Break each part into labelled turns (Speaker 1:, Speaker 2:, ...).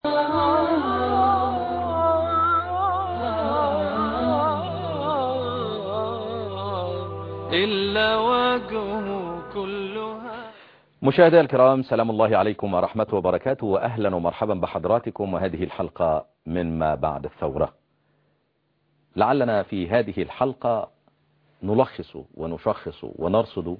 Speaker 1: إلا وجهه كلها
Speaker 2: مشاهدي الكرام سلام الله عليكم ورحمة وبركاته وأهلا ومرحبا بحضراتكم وهذه الحلقة من ما بعد الثورة لعلنا في هذه الحلقة نلخص ونشخص ونرصد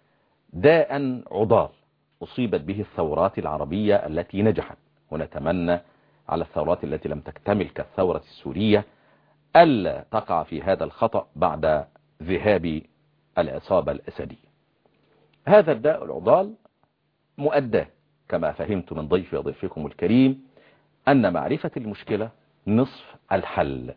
Speaker 2: داء عضال أصيبت به الثورات العربية التي نجحت ونتمنى على الثورات التي لم تكتمل كالثورة السورية ألا تقع في هذا الخطأ بعد ذهاب العصابة الأسدية هذا الداء العضال مؤدى كما فهمت من ضيفي وضيفكم الكريم أن معرفة المشكلة نصف الحل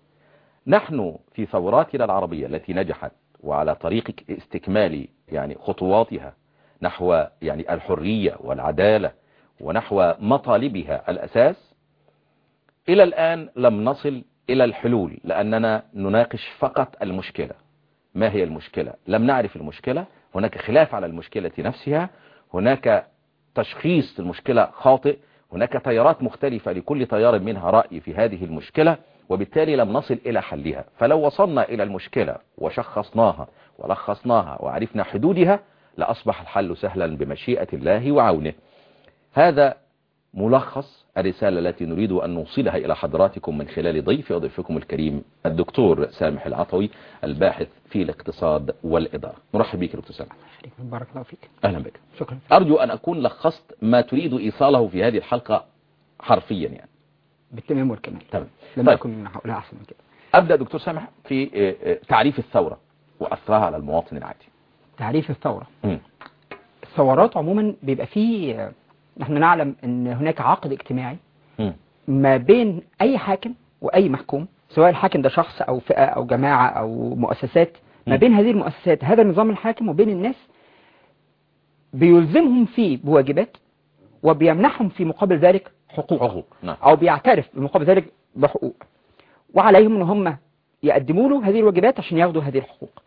Speaker 2: نحن في ثوراتنا العربية التي نجحت وعلى طريق استكمال يعني خطواتها نحو يعني الحرية والعدالة ونحو مطالبها الأساس إلى الآن لم نصل إلى الحلول لأننا نناقش فقط المشكلة ما هي المشكلة لم نعرف المشكلة هناك خلاف على المشكلة نفسها هناك تشخيص المشكلة خاطئ هناك تيارات مختلفة لكل تيار منها رأي في هذه المشكلة وبالتالي لم نصل إلى حلها فلو وصلنا إلى المشكلة وشخصناها ولخصناها وعرفنا حدودها لأصبح الحل سهلا بمشيئة الله وعونه هذا ملخص الرسالة التي نريد أن نوصلها إلى حضراتكم من خلال ضيف وضيفكم الكريم الدكتور سامح العطوي الباحث في الاقتصاد والإدارة نرحب بك دكتور سامح
Speaker 3: بارك الله فيك
Speaker 2: أهلا بك
Speaker 3: شكرا
Speaker 2: أرجو أن أكون لخصت ما تريد إيصاله في هذه الحلقة حرفيا يعني
Speaker 3: بالتمام والكمال
Speaker 2: تمام
Speaker 3: لم
Speaker 2: طيب.
Speaker 3: يكن هؤلاء أحسن من كده
Speaker 2: أبدأ دكتور سامح في آه، آه، تعريف الثورة وأثرها على المواطن العادي
Speaker 3: تعريف الثورة
Speaker 2: مم.
Speaker 3: الثورات عموما بيبقى فيه نحن نعلم أن هناك عقد اجتماعي
Speaker 2: مم.
Speaker 3: ما بين أي حاكم وأي محكوم سواء الحاكم ده شخص أو فئة أو جماعة أو مؤسسات ما
Speaker 2: مم.
Speaker 3: بين هذه المؤسسات هذا النظام الحاكم وبين الناس بيلزمهم فيه بواجبات وبيمنحهم في مقابل ذلك حقوق
Speaker 2: حقوق نعم
Speaker 3: أو بيعترف بمقابل ذلك بحقوق وعليهم ان هم يقدموا له هذه الواجبات عشان ياخدوا هذه الحقوق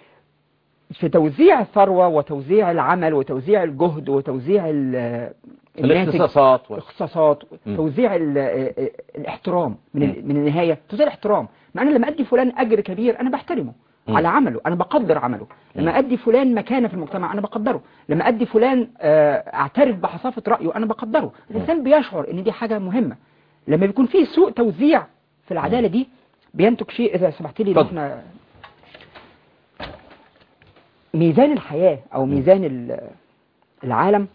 Speaker 3: في توزيع الثروة وتوزيع العمل وتوزيع الجهد وتوزيع ال- الناتج
Speaker 2: الاختصاصات وال-
Speaker 3: الاختصاصات
Speaker 2: مم.
Speaker 3: توزيع ال- ال- الاحترام من ال- من النهاية توزيع الاحترام ما انا لما ادي فلان اجر كبير انا بحترمه
Speaker 2: مم.
Speaker 3: على عمله انا بقدر عمله لما ادي فلان مكانه في المجتمع انا بقدره لما ادي فلان آه، اعترف بحصافة رأيه انا بقدره الانسان بيشعر ان دي حاجة مهمة لما بيكون في سوء توزيع في العدالة دي بينتج شيء اذا سمحت لي إن
Speaker 2: اتفضل.
Speaker 3: احنا ميزان الحياة او ميزان ال- العالم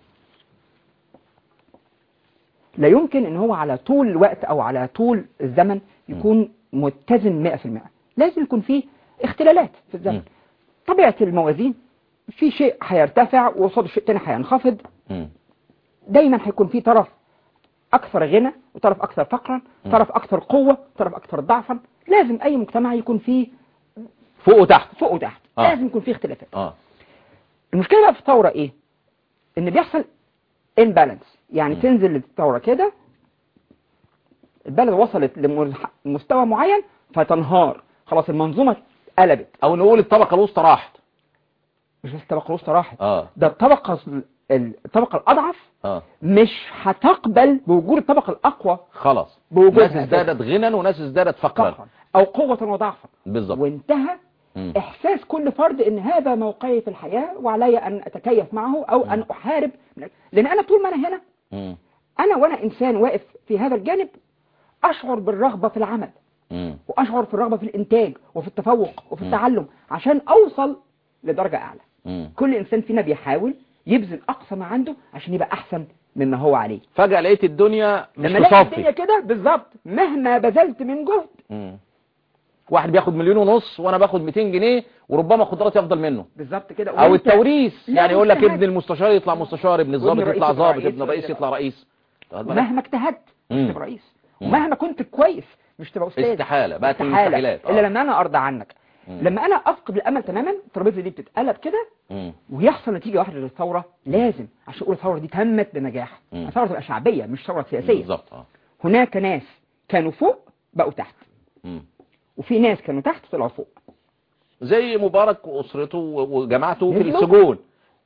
Speaker 3: لا يمكن ان هو على طول الوقت او على طول الزمن يكون متزن 100% لازم يكون فيه اختلالات في الزمن
Speaker 2: مم.
Speaker 3: طبيعة الموازين في شيء هيرتفع وقصاد شيء تاني هينخفض
Speaker 2: مم.
Speaker 3: دايما هيكون في طرف اكثر غنى وطرف اكثر فقرا طرف اكثر قوة طرف اكثر ضعفا لازم اي مجتمع يكون فيه
Speaker 2: فوق وتحت
Speaker 3: فوق وتحت
Speaker 2: آه.
Speaker 3: لازم يكون فيه اختلافات
Speaker 2: اه
Speaker 3: المشكلة بقى في الثورة ايه ان بيحصل امبالانس يعني
Speaker 2: مم.
Speaker 3: تنزل الثورة كده البلد وصلت لمستوى معين فتنهار خلاص المنظومة قلبت
Speaker 2: او نقول الطبقة الوسطى راحت
Speaker 3: مش بس الطبقة الوسطى راحت
Speaker 2: اه
Speaker 3: ده الطبقة الطبقة الأضعف
Speaker 2: اه
Speaker 3: مش هتقبل بوجود الطبقة الأقوى
Speaker 2: خلاص
Speaker 3: بوجودها
Speaker 2: ناس ازدادت غنى وناس ازدادت فقرا
Speaker 3: فقرا أو قوة وضعفا
Speaker 2: بالظبط
Speaker 3: وانتهى
Speaker 2: مم.
Speaker 3: إحساس كل فرد إن هذا موقعي في الحياة وعلي أن أتكيف معه أو أن أحارب لأن أنا طول ما أنا هنا
Speaker 2: مم.
Speaker 3: أنا وأنا إنسان واقف في هذا الجانب أشعر بالرغبة في العمل
Speaker 2: مم.
Speaker 3: وأشعر في الرغبة في الإنتاج وفي التفوق وفي
Speaker 2: مم.
Speaker 3: التعلم عشان أوصل لدرجة أعلى
Speaker 2: مم.
Speaker 3: كل إنسان فينا بيحاول يبذل أقصى ما عنده عشان يبقى أحسن مما هو عليه
Speaker 2: فجأة لقيت الدنيا مش
Speaker 3: لما الاقي الدنيا
Speaker 2: مصفي
Speaker 3: كده بالظبط مهما بذلت من جهد
Speaker 2: مم. واحد بياخد مليون ونص وانا باخد 200 جنيه وربما قدراتي افضل منه
Speaker 3: بالظبط كده
Speaker 2: او
Speaker 3: وأنت-
Speaker 2: التوريث
Speaker 3: لا،
Speaker 2: يعني يقول لك
Speaker 3: اجتهاد.
Speaker 2: ابن المستشار يطلع مستشار ابن الضابط
Speaker 3: رئيس
Speaker 2: يطلع
Speaker 3: يطلع
Speaker 2: ضابط
Speaker 3: رئيس،
Speaker 2: ابن رئيس
Speaker 3: ولا-
Speaker 2: يطلع رئيس واخد بالك؟
Speaker 3: مهما اجتهدت
Speaker 2: مم.
Speaker 3: مش تبقى رئيس
Speaker 2: مم.
Speaker 3: ومهما كنت كويس مش تبقى استاذ
Speaker 2: استحالة، بقت من
Speaker 3: استحالة.
Speaker 2: المستحيلات، آه.
Speaker 3: الا لما انا ارضى عنك
Speaker 2: مم.
Speaker 3: لما انا افقد الامل تماما الترابيزه دي بتتقلب كده
Speaker 2: مم.
Speaker 3: ويحصل نتيجه واحده للثوره لازم عشان اقول الثوره دي تمت بنجاح
Speaker 2: مم.
Speaker 3: الثوره تبقى شعبيه مش ثوره سياسيه
Speaker 2: بالظبط اه
Speaker 3: هناك ناس كانوا فوق بقوا تحت
Speaker 2: مم.
Speaker 3: وفي ناس كانوا تحت طلعوا فوق
Speaker 2: زي مبارك واسرته وجماعته في
Speaker 3: نزلوا.
Speaker 2: السجون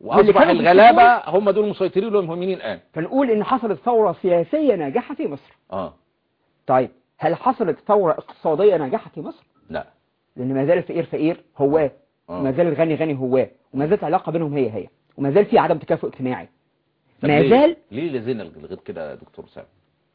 Speaker 3: واللي
Speaker 2: واصبح
Speaker 3: كانوا
Speaker 2: الغلابه هم دول المسيطرين والمهيمنين الان
Speaker 3: فنقول ان حصلت ثورة سياسية ناجحة في مصر
Speaker 2: اه
Speaker 3: طيب هل حصلت ثورة اقتصادية ناجحة في مصر
Speaker 2: لا
Speaker 3: لان ما زال الفقير فقير هواه
Speaker 2: آه.
Speaker 3: وما زال الغني غني هواه وما زالت العلاقة بينهم هي هي وما زال في عدم تكافؤ اجتماعي
Speaker 2: طب
Speaker 3: ما
Speaker 2: ليه؟
Speaker 3: زال
Speaker 2: ليه لزينا لغايه كده يا دكتور سامي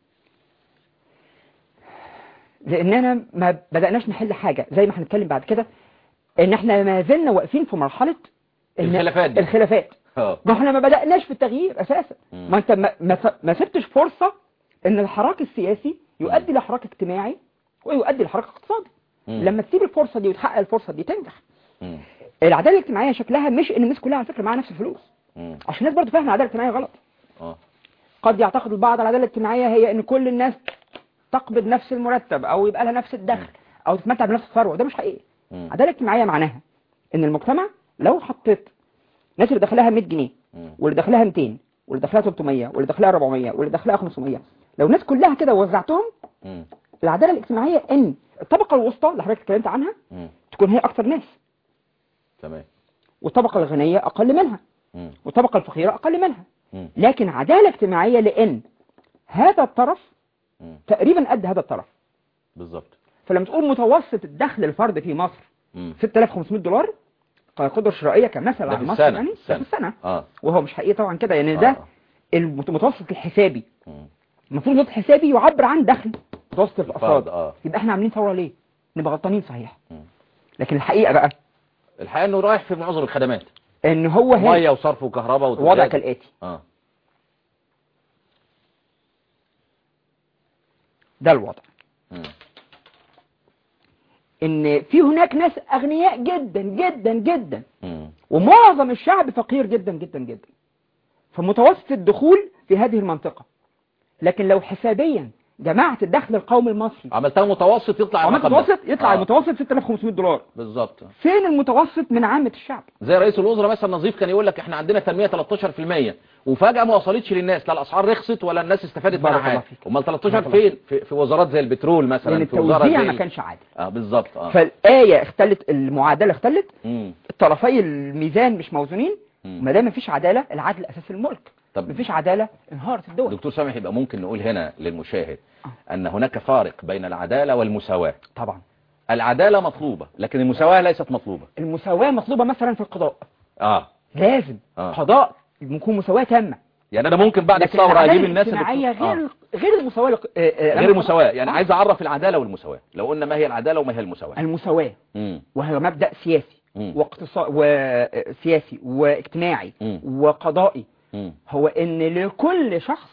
Speaker 3: لاننا ما بدأناش نحل حاجة زي ما هنتكلم بعد كده ان احنا ما زلنا واقفين في مرحلة إن-
Speaker 2: الخلافات دي.
Speaker 3: الخلافات
Speaker 2: اه
Speaker 3: ما احنا ما بدأناش في التغيير اساسا
Speaker 2: مم.
Speaker 3: ما انت ما, ما, ما سبتش فرصة ان الحراك السياسي يؤدي لحراك اجتماعي ويؤدي لحراك اقتصادي
Speaker 2: مم.
Speaker 3: لما تسيب الفرصة دي وتحقق الفرصة دي تنجح
Speaker 2: مم.
Speaker 3: العدالة الاجتماعية شكلها مش ان الناس كلها على فكرة معاها نفس الفلوس
Speaker 2: مم.
Speaker 3: عشان الناس برضو فاهمة العدالة الاجتماعية غلط
Speaker 2: اه
Speaker 3: قد يعتقد البعض العدالة الاجتماعية هي ان كل الناس تقبض نفس المرتب او يبقى لها نفس الدخل او تتمتع بنفس الثروة ده مش حقيقي
Speaker 2: مم.
Speaker 3: العدالة الاجتماعية معناها ان المجتمع لو حطيت الناس اللي دخلها 100 جنيه
Speaker 2: مم.
Speaker 3: واللي دخلها 200 واللي دخلها 300 واللي دخلها 400 واللي دخلها 500 لو الناس كلها كده وزعتهم
Speaker 2: مم.
Speaker 3: العدالة الاجتماعية ان الطبقة الوسطى اللي حضرتك اتكلمت عنها
Speaker 2: مم.
Speaker 3: تكون هي اكثر ناس
Speaker 2: تمام
Speaker 3: والطبقة الغنية اقل منها
Speaker 2: مم.
Speaker 3: والطبقة الفقيرة اقل منها
Speaker 2: مم.
Speaker 3: لكن عدالة اجتماعية لان هذا الطرف
Speaker 2: مم.
Speaker 3: تقريبا قد هذا الطرف
Speaker 2: بالظبط
Speaker 3: فلما تقول متوسط الدخل الفرد في مصر
Speaker 2: مم.
Speaker 3: 6500 دولار كقدرة شرائية كمثل
Speaker 2: ده
Speaker 3: على
Speaker 2: في
Speaker 3: مصر
Speaker 2: السنة.
Speaker 3: يعني ده
Speaker 2: السنة.
Speaker 3: في السنة
Speaker 2: اه
Speaker 3: وهو مش حقيقي طبعا كده يعني
Speaker 2: آه.
Speaker 3: ده المتوسط الحسابي
Speaker 2: مم.
Speaker 3: المفروض المتوسط الحسابي يعبر عن دخل متوسط
Speaker 2: الفرد
Speaker 3: الافراد
Speaker 2: اه
Speaker 3: يبقى احنا عاملين ثوره ليه نبقى غلطانين صحيح
Speaker 2: مم.
Speaker 3: لكن الحقيقه بقى
Speaker 2: الحقيقه انه رايح في معظم الخدمات
Speaker 3: ان هو هنا
Speaker 2: ميه وصرف وكهرباء
Speaker 3: الوضع
Speaker 2: وتجارة.
Speaker 3: كالاتي
Speaker 2: اه
Speaker 3: ده الوضع
Speaker 2: مم.
Speaker 3: ان في هناك ناس اغنياء جدا جدا جدا
Speaker 2: مم.
Speaker 3: ومعظم الشعب فقير جدا جدا جدا فمتوسط الدخول في هذه المنطقة لكن لو حسابيا جمعت الدخل القومي المصري
Speaker 2: عملتها متوسط يطلع
Speaker 3: عملت
Speaker 2: الرقم ده.
Speaker 3: متوسط يطلع
Speaker 2: آه.
Speaker 3: المتوسط 6500 دولار
Speaker 2: بالظبط
Speaker 3: فين المتوسط من عامة الشعب
Speaker 2: زي رئيس الوزراء مثلا نظيف كان يقول لك احنا عندنا تنميه 13% وفجاه ما وصلتش للناس لا الاسعار رخصت ولا الناس استفادت منها
Speaker 3: بارك الله
Speaker 2: حاجه
Speaker 3: فيك.
Speaker 2: امال
Speaker 3: بارك
Speaker 2: 13
Speaker 3: الله
Speaker 2: فين
Speaker 3: فيك.
Speaker 2: في, في وزارات زي البترول مثلا
Speaker 3: لان
Speaker 2: في وزاره
Speaker 3: التوزيع
Speaker 2: زي
Speaker 3: ما
Speaker 2: ال-
Speaker 3: كانش عادل
Speaker 2: اه بالظبط اه
Speaker 3: فالآية اختلت المعادلة اختلت
Speaker 2: مم.
Speaker 3: طرفي الميزان مش موزونين
Speaker 2: مم.
Speaker 3: ما دام مفيش عدالة العدل أساس الملك
Speaker 2: طب
Speaker 3: مفيش عدالة انهارت الدول
Speaker 2: دكتور سامح يبقى ممكن نقول هنا للمشاهد ان هناك فارق بين العداله والمساواه
Speaker 3: طبعا
Speaker 2: العداله مطلوبه لكن المساواه ليست مطلوبه
Speaker 3: المساواة مطلوبة مثلا في القضاء
Speaker 2: اه
Speaker 3: لازم
Speaker 2: آه.
Speaker 3: قضاء يكون مساواة تامة
Speaker 2: يعني انا ممكن بعد
Speaker 3: لكن
Speaker 2: الثوره
Speaker 3: العدالة
Speaker 2: اجيب الناس اللي
Speaker 3: الاجتماعية
Speaker 2: بت- آه.
Speaker 3: غير غير المساواة لق- آه، آه،
Speaker 2: غير المساواه يعني
Speaker 3: آه.
Speaker 2: عايز اعرف العداله والمساواه لو قلنا ما هي العداله وما هي المساواه
Speaker 3: المساواة
Speaker 2: مم.
Speaker 3: وهو مبدأ سياسي
Speaker 2: مم.
Speaker 3: واقتصاد وسياسي واجتماعي
Speaker 2: مم.
Speaker 3: وقضائي
Speaker 2: مم.
Speaker 3: هو ان لكل شخص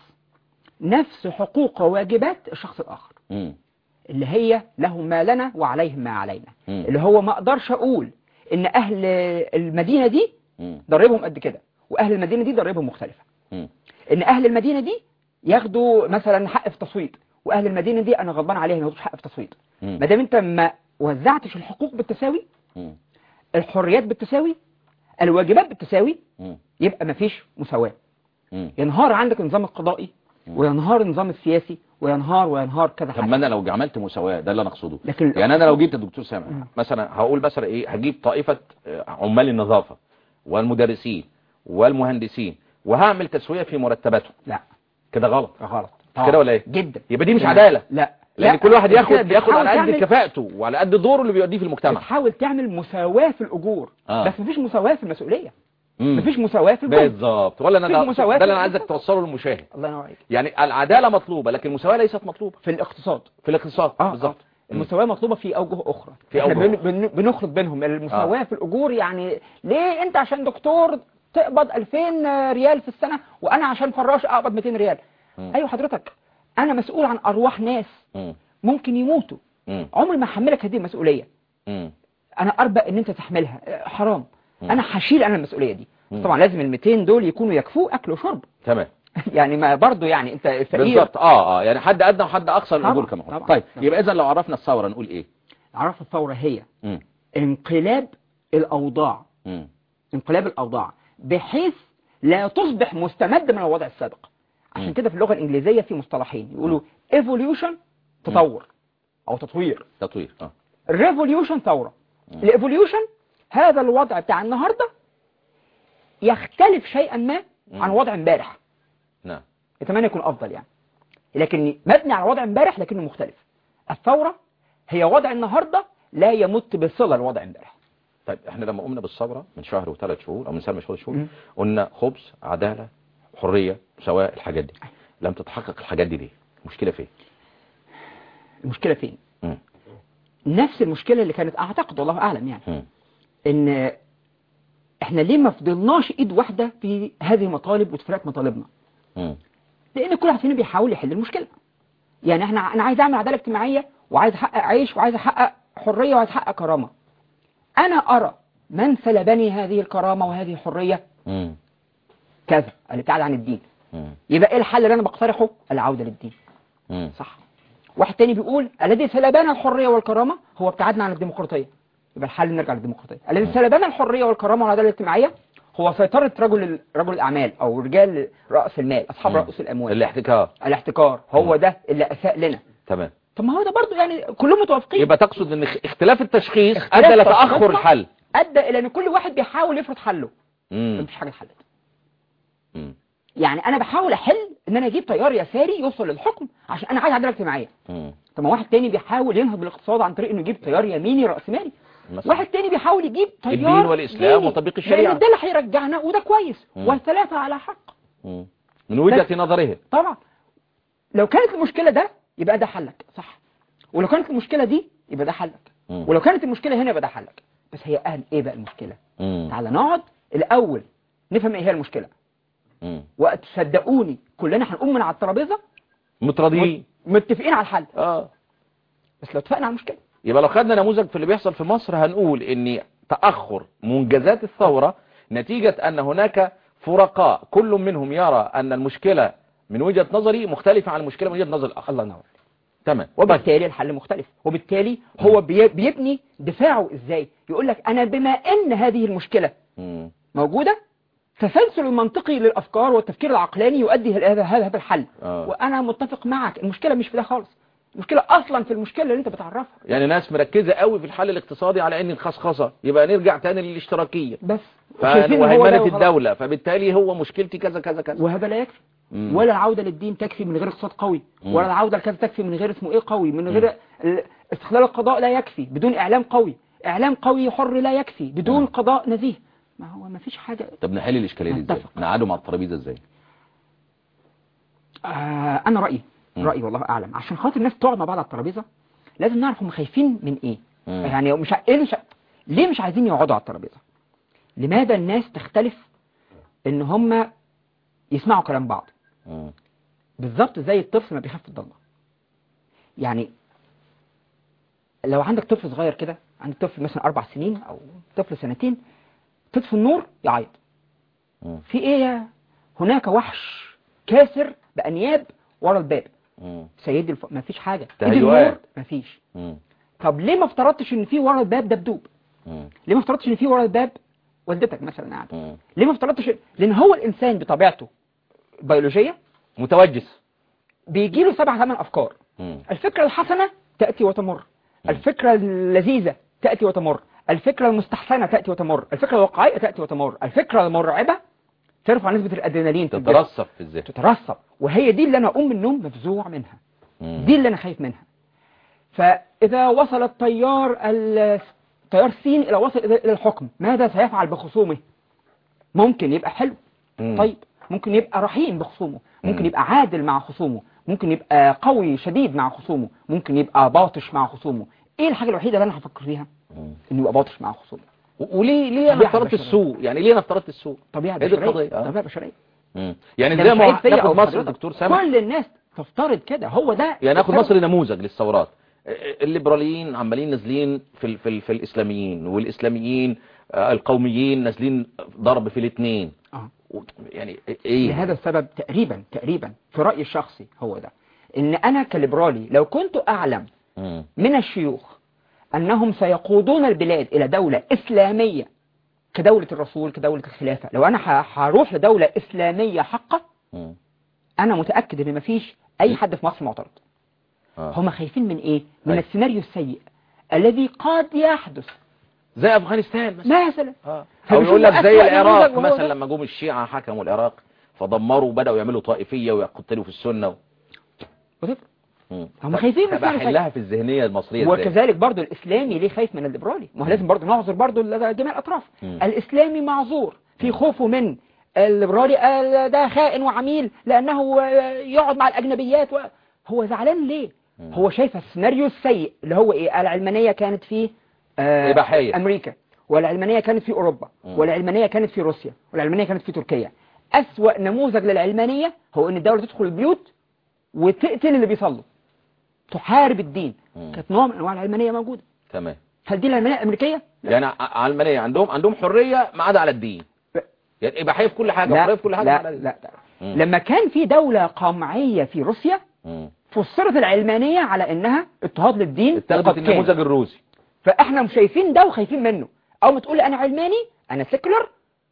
Speaker 3: نفس حقوق وواجبات الشخص الاخر
Speaker 2: مم.
Speaker 3: اللي هي لهم ما لنا وعليهم ما علينا
Speaker 2: مم.
Speaker 3: اللي هو ما اقدرش اقول ان اهل المدينة دي
Speaker 2: مم.
Speaker 3: ضريبهم قد كده واهل المدينة دي ضريبهم مختلفة
Speaker 2: مم.
Speaker 3: ان اهل المدينة دي ياخدوا مثلا حق في تصويت واهل المدينة دي انا غضبان عليهم ما ياخدوش حق في تصويت
Speaker 2: مم.
Speaker 3: ما دام انت ما وزعتش الحقوق بالتساوي
Speaker 2: مم.
Speaker 3: الحريات بالتساوي الواجبات بالتساوي
Speaker 2: مم.
Speaker 3: يبقى مفيش مساواة
Speaker 2: مم.
Speaker 3: ينهار عندك النظام القضائي وينهار النظام السياسي وينهار وينهار كذا
Speaker 2: طب ما
Speaker 3: حاجة
Speaker 2: انا لو عملت مساواه ده اللي انا اقصده
Speaker 3: لكن
Speaker 2: يعني انا لو جبت الدكتور سامح
Speaker 3: مم.
Speaker 2: مثلا هقول مثلا ايه هجيب طائفه آه، عمال النظافه والمدرسين والمهندسين وهعمل تسويه في مرتباتهم
Speaker 3: لا
Speaker 2: كده غلط
Speaker 3: غلط
Speaker 2: كده ولا ايه
Speaker 3: جدا
Speaker 2: يبقى دي مش
Speaker 3: لا.
Speaker 2: عداله
Speaker 3: لا
Speaker 2: لان
Speaker 3: لا.
Speaker 2: كل واحد
Speaker 3: كده
Speaker 2: ياخد ياخد
Speaker 3: بتحاول
Speaker 2: على قد
Speaker 3: تعمل-
Speaker 2: كفاءته وعلى قد دوره اللي بيؤديه في المجتمع
Speaker 3: بتحاول تعمل مساواة في الأجور
Speaker 2: آه.
Speaker 3: بس مفيش مساواة في المسؤولية
Speaker 2: مم.
Speaker 3: مفيش مساواة في الجهد
Speaker 2: بالظبط ولا انا
Speaker 3: مفيش
Speaker 2: ده
Speaker 3: مساواة
Speaker 2: ده اللي
Speaker 3: في
Speaker 2: انا عايزك
Speaker 3: الإقتصاد.
Speaker 2: توصله للمشاهد
Speaker 3: الله ينور عليك
Speaker 2: يعني العداله مطلوبه لكن المساواه ليست مطلوبه
Speaker 3: في الاقتصاد
Speaker 2: في الاقتصاد
Speaker 3: اه
Speaker 2: بالظبط
Speaker 3: آه. المساواة مطلوبة في أوجه أخرى
Speaker 2: في
Speaker 3: احنا
Speaker 2: أوجه
Speaker 3: بن- بن- بنخلط بينهم المساواة في الأجور يعني ليه أنت عشان دكتور تقبض 2000 ريال في السنة وأنا عشان فراش أقبض 200 ريال
Speaker 2: مم.
Speaker 3: أيوة حضرتك أنا مسؤول عن أرواح ناس
Speaker 2: مم.
Speaker 3: ممكن يموتوا
Speaker 2: مم.
Speaker 3: عمري ما هحملك هذه المسؤولية
Speaker 2: مم.
Speaker 3: أنا أربى إن أنت تحملها آه، حرام
Speaker 2: مم.
Speaker 3: أنا هشيل أنا المسؤولية دي
Speaker 2: مم.
Speaker 3: طبعا لازم ال 200 دول يكونوا يكفوا أكل وشرب
Speaker 2: تمام
Speaker 3: يعني ما برضو يعني أنت فقير
Speaker 2: بالظبط اه اه يعني حد ادنى وحد اقصى
Speaker 3: طبعا،
Speaker 2: الاجور كمان
Speaker 3: طبعا،
Speaker 2: طيب
Speaker 3: طبعا.
Speaker 2: يبقى اذا لو عرفنا الثوره نقول ايه
Speaker 3: عرف الثورة هي
Speaker 2: مم.
Speaker 3: انقلاب الأوضاع
Speaker 2: مم.
Speaker 3: انقلاب الأوضاع بحيث لا تصبح مستمد من الوضع السابق عشان
Speaker 2: مم.
Speaker 3: كده في اللغة الإنجليزية في مصطلحين يقولوا evolution تطور أو تطوير
Speaker 2: تطوير اه
Speaker 3: revolution ثورة
Speaker 2: مم.
Speaker 3: الايفوليوشن هذا الوضع بتاع النهاردة يختلف شيئا ما عن
Speaker 2: مم.
Speaker 3: وضع امبارح
Speaker 2: نعم
Speaker 3: يتمنى يكون افضل يعني لكن مبني على وضع امبارح لكنه مختلف الثورة هي وضع النهاردة لا يمت بصلة لوضع امبارح
Speaker 2: طيب احنا لما قمنا بالثوره من شهر وثلاث شهور او من سنه وثلاث شهور
Speaker 3: مم.
Speaker 2: قلنا خبز عداله حريه مساواه الحاجات دي لم تتحقق الحاجات دي ليه المشكله فين
Speaker 3: المشكلة فين
Speaker 2: مم.
Speaker 3: نفس المشكلة اللي كانت اعتقد والله اعلم يعني
Speaker 2: مم.
Speaker 3: ان احنا ليه ما فضلناش ايد واحدة في هذه المطالب وتفرقت مطالبنا
Speaker 2: مم.
Speaker 3: لان كل واحد فينا بيحاول يحل المشكلة يعني احنا انا عايز اعمل عدالة اجتماعية وعايز احقق عيش وعايز احقق حرية وعايز احقق كرامة انا ارى من سلبني هذه الكرامة وهذه الحرية
Speaker 2: مم.
Speaker 3: كذا الابتعاد عن الدين
Speaker 2: مم.
Speaker 3: يبقى ايه الحل اللي انا بقترحه العودة للدين
Speaker 2: مم.
Speaker 3: صح واحد تاني بيقول الذي سلبنا الحرية والكرامة هو ابتعادنا عن الديمقراطية يبقى الحل نرجع للديمقراطية الذي سلبنا الحرية والكرامة والعدالة الاجتماعية هو سيطرة رجل رجل الأعمال أو رجال رأس المال أصحاب
Speaker 2: مم.
Speaker 3: رؤوس الأموال
Speaker 2: الاحتكار
Speaker 3: الاحتكار هو
Speaker 2: مم.
Speaker 3: ده اللي أساء لنا
Speaker 2: تمام
Speaker 3: طب ما هو ده برضه يعني كلهم متوافقين
Speaker 2: يبقى تقصد ان اخ- اختلاف التشخيص
Speaker 3: اختلاف
Speaker 2: ادى لتاخر
Speaker 3: تشخيصنا
Speaker 2: الحل
Speaker 3: أدى إلى أن كل واحد بيحاول يفرض حله
Speaker 2: مم.
Speaker 3: مفيش حاجة اتحلت
Speaker 2: مم.
Speaker 3: يعني أنا بحاول أحل إن أنا أجيب تيار يساري يوصل للحكم عشان أنا عايز عدالة اجتماعية
Speaker 2: مم.
Speaker 3: طب ما واحد تاني بيحاول ينهض بالاقتصاد عن طريق انه يجيب تيار يميني رأسمالي
Speaker 2: مثلا.
Speaker 3: واحد تاني بيحاول يجيب تيار
Speaker 2: الدين والإسلام
Speaker 3: ديني.
Speaker 2: وتطبيق الشريعة.
Speaker 3: لان ده اللي هيرجعنا وده كويس
Speaker 2: مم.
Speaker 3: والثلاثة على حق
Speaker 2: مم. من وجهة نظره
Speaker 3: طبعا لو كانت المشكلة ده يبقى ده حلك صح ولو كانت المشكلة دي يبقى ده حلك
Speaker 2: مم.
Speaker 3: ولو كانت المشكلة هنا يبقى ده حلك بس هي اهل ايه بقى المشكلة
Speaker 2: مم.
Speaker 3: تعالى نقعد الاول نفهم ايه هي المشكلة
Speaker 2: مم.
Speaker 3: وتصدقوني كلنا هنقوم من على الترابيزة
Speaker 2: متراضيين
Speaker 3: متفقين على الحل
Speaker 2: اه
Speaker 3: بس لو اتفقنا على المشكلة
Speaker 2: يبقى لو خدنا نموذج في اللي بيحصل في مصر هنقول ان تأخر منجزات الثورة نتيجة ان هناك فرقاء كل منهم يرى ان المشكلة من وجهة نظري مختلفة عن المشكلة من وجهة نظر الاخر
Speaker 3: الله ينور
Speaker 2: تمام
Speaker 3: وبالتالي الحل مختلف وبالتالي هو بي- بيبني دفاعه ازاي يقول لك انا بما ان هذه المشكلة
Speaker 2: مم.
Speaker 3: موجودة تسلسل المنطقي للافكار والتفكير العقلاني يؤدي الى هذا هذا هذا الحل
Speaker 2: آه.
Speaker 3: وانا متفق معك المشكلة مش في ده خالص المشكلة اصلا في المشكلة اللي انت بتعرفها
Speaker 2: يعني ناس مركزة قوي في الحل الاقتصادي على ان الخصخصة يبقى نرجع تاني للاشتراكية
Speaker 3: بس
Speaker 2: ف-
Speaker 3: وشايفين إن هو ده
Speaker 2: وهيمنة
Speaker 3: وخلاص.
Speaker 2: الدولة فبالتالي هو مشكلتي كذا كذا كذا
Speaker 3: وهذا لا يكفي
Speaker 2: مم.
Speaker 3: ولا العودة للدين تكفي من غير اقتصاد قوي
Speaker 2: مم.
Speaker 3: ولا العودة لكذا تكفي من غير اسمه ايه قوي من غير ال- استقلال القضاء لا يكفي بدون اعلام قوي اعلام قوي حر لا يكفي بدون
Speaker 2: مم.
Speaker 3: قضاء نزيه ما هو ما فيش حاجة
Speaker 2: طب نحل الاشكالية دي ازاي
Speaker 3: نتفق.
Speaker 2: نقعدهم على الترابيزة ازاي
Speaker 3: آه انا رأيي
Speaker 2: مم.
Speaker 3: رأيي والله اعلم عشان خاطر الناس تقعد مع بعض على الترابيزة لازم نعرف هم خايفين من ايه
Speaker 2: مم.
Speaker 3: يعني مش ع- ايه مش ع- ليه مش عايزين يقعدوا على الترابيزة لماذا الناس تختلف ان هم يسمعوا كلام بعض
Speaker 2: مم.
Speaker 3: بالظبط زي الطفل ما بيخاف في الضلمه يعني لو عندك طفل صغير كده عندك طفل مثلا اربع سنين او طفل سنتين تطفي النور يعيط
Speaker 2: مم.
Speaker 3: في ايه يا هناك وحش كاسر بانياب ورا الباب
Speaker 2: مم.
Speaker 3: سيدي الف... ما فيش حاجه ايد
Speaker 2: تهيؤات.
Speaker 3: النور ما فيش
Speaker 2: مم.
Speaker 3: طب ليه ما افترضتش ان في ورا الباب دبدوب
Speaker 2: مم.
Speaker 3: ليه ما افترضتش ان في ورا الباب والدتك مثلا قاعده
Speaker 2: مم.
Speaker 3: ليه ما افترضتش لان هو الانسان بطبيعته بيولوجيه
Speaker 2: متوجس
Speaker 3: بيجي له سبع ثمان افكار
Speaker 2: مم.
Speaker 3: الفكرة الحسنة تأتي وتمر الفكرة اللذيذة تأتي وتمر الفكرة المستحسنة تأتي وتمر الفكرة الواقعية تأتي وتمر الفكرة المرعبة ترفع نسبة الأدرينالين في الجسم.
Speaker 2: تترسب في الذهن
Speaker 3: تترسب وهي دي اللي أنا أقوم من النوم مفزوع منها
Speaker 2: مم.
Speaker 3: دي اللي أنا خايف منها فإذا وصل التيار ال- تيار سين إلى وصل إلى إلى الحكم ماذا سيفعل بخصومه ممكن يبقى حلو
Speaker 2: مم.
Speaker 3: طيب ممكن يبقى رحيم بخصومه ممكن
Speaker 2: مم.
Speaker 3: يبقى عادل مع خصومه ممكن يبقى قوي شديد مع خصومه ممكن يبقى باطش مع خصومه ايه الحاجة الوحيدة اللي انا هفكر فيها
Speaker 2: مم.
Speaker 3: انه يبقى باطش مع خصومه
Speaker 2: و- وليه ليه انا
Speaker 3: طبيعة
Speaker 2: افترضت
Speaker 3: بشرية.
Speaker 2: السوء يعني ليه انا افترضت السوء
Speaker 3: طبيعة
Speaker 2: هي دي
Speaker 3: بشرية
Speaker 2: القضية آه.
Speaker 3: طبيعة بشرية
Speaker 2: مم. يعني
Speaker 3: ده
Speaker 2: زي
Speaker 3: مش
Speaker 2: ما
Speaker 3: عيب فيا
Speaker 2: ناخد
Speaker 3: أو
Speaker 2: مصر
Speaker 3: حضرتك.
Speaker 2: دكتور سامح
Speaker 3: كل الناس تفترض كده هو ده
Speaker 2: يعني ناخد
Speaker 3: السبب.
Speaker 2: مصر نموذج للثورات الليبراليين عمالين نازلين في ال في, ال في الاسلاميين والاسلاميين آه، القوميين نازلين ضرب في الاثنين
Speaker 3: آه.
Speaker 2: يعني ايه
Speaker 3: لهذا السبب تقريبا تقريبا في رأيي الشخصي هو ده ان انا كليبرالي لو كنت اعلم
Speaker 2: مم.
Speaker 3: من الشيوخ أنهم سيقودون البلاد إلى دولة إسلامية كدولة الرسول كدولة الخلافة لو أنا ه- هروح لدولة إسلامية حقة
Speaker 2: مم.
Speaker 3: أنا متأكد إن مفيش أي حد في مصر معترض
Speaker 2: آه.
Speaker 3: هم خايفين من إيه؟ من
Speaker 2: أي.
Speaker 3: السيناريو السيء الذي قد يحدث
Speaker 2: زي افغانستان مثلا
Speaker 3: مثلا
Speaker 2: اه او
Speaker 3: فبيشوفوا
Speaker 2: يقول لك زي
Speaker 3: أسوأ
Speaker 2: العراق
Speaker 3: نموذج وهو
Speaker 2: مثلا
Speaker 3: ده.
Speaker 2: لما جم الشيعة حكموا العراق فدمروا وبداوا يعملوا طائفية ويقتلوا في السنة
Speaker 3: وتفرق.
Speaker 2: مم.
Speaker 3: هم
Speaker 2: طب
Speaker 3: خايفين من
Speaker 2: تبقى
Speaker 3: فعل
Speaker 2: حلها في الذهنية المصرية ازاي
Speaker 3: وكذلك برضو الإسلامي ليه خايف من الليبرالي ما هو لازم برضو نعذر برضو جميع الأطراف
Speaker 2: مم.
Speaker 3: الإسلامي معذور في خوفه من الليبرالي آه، ده خائن وعميل لأنه آه، يقعد مع الأجنبيات و... هو زعلان ليه هو شايف السيناريو السيء اللي هو إيه العلمانية كانت في آه،
Speaker 2: إباحية.
Speaker 3: أمريكا والعلمانية كانت في أوروبا
Speaker 2: مم.
Speaker 3: والعلمانية كانت في روسيا والعلمانية كانت في تركيا أسوأ نموذج للعلمانية هو إن الدولة تدخل البيوت وتقتل اللي بيصلوا تحارب الدين
Speaker 2: مم.
Speaker 3: كانت نوع من انواع العلمانيه موجوده
Speaker 2: تمام
Speaker 3: هل دي العلمانيه الامريكيه
Speaker 2: يعني ع- علمانية عندهم عندهم حرية ما عدا على الدين
Speaker 3: ب-
Speaker 2: يعني إباحية في كل حاجة
Speaker 3: لا
Speaker 2: حرية في كل حاجة ما
Speaker 3: لا,
Speaker 2: عدا
Speaker 3: لا, لا.
Speaker 2: مم.
Speaker 3: لما كان في دوله قمعيه في روسيا
Speaker 2: مم.
Speaker 3: فسرت العلمانيه على انها اضطهاد للدين
Speaker 2: اتخذت
Speaker 3: وقد كان.
Speaker 2: النموذج الروسي
Speaker 3: فاحنا مش شايفين ده وخايفين منه او ما تقول لي انا علماني انا سيكولر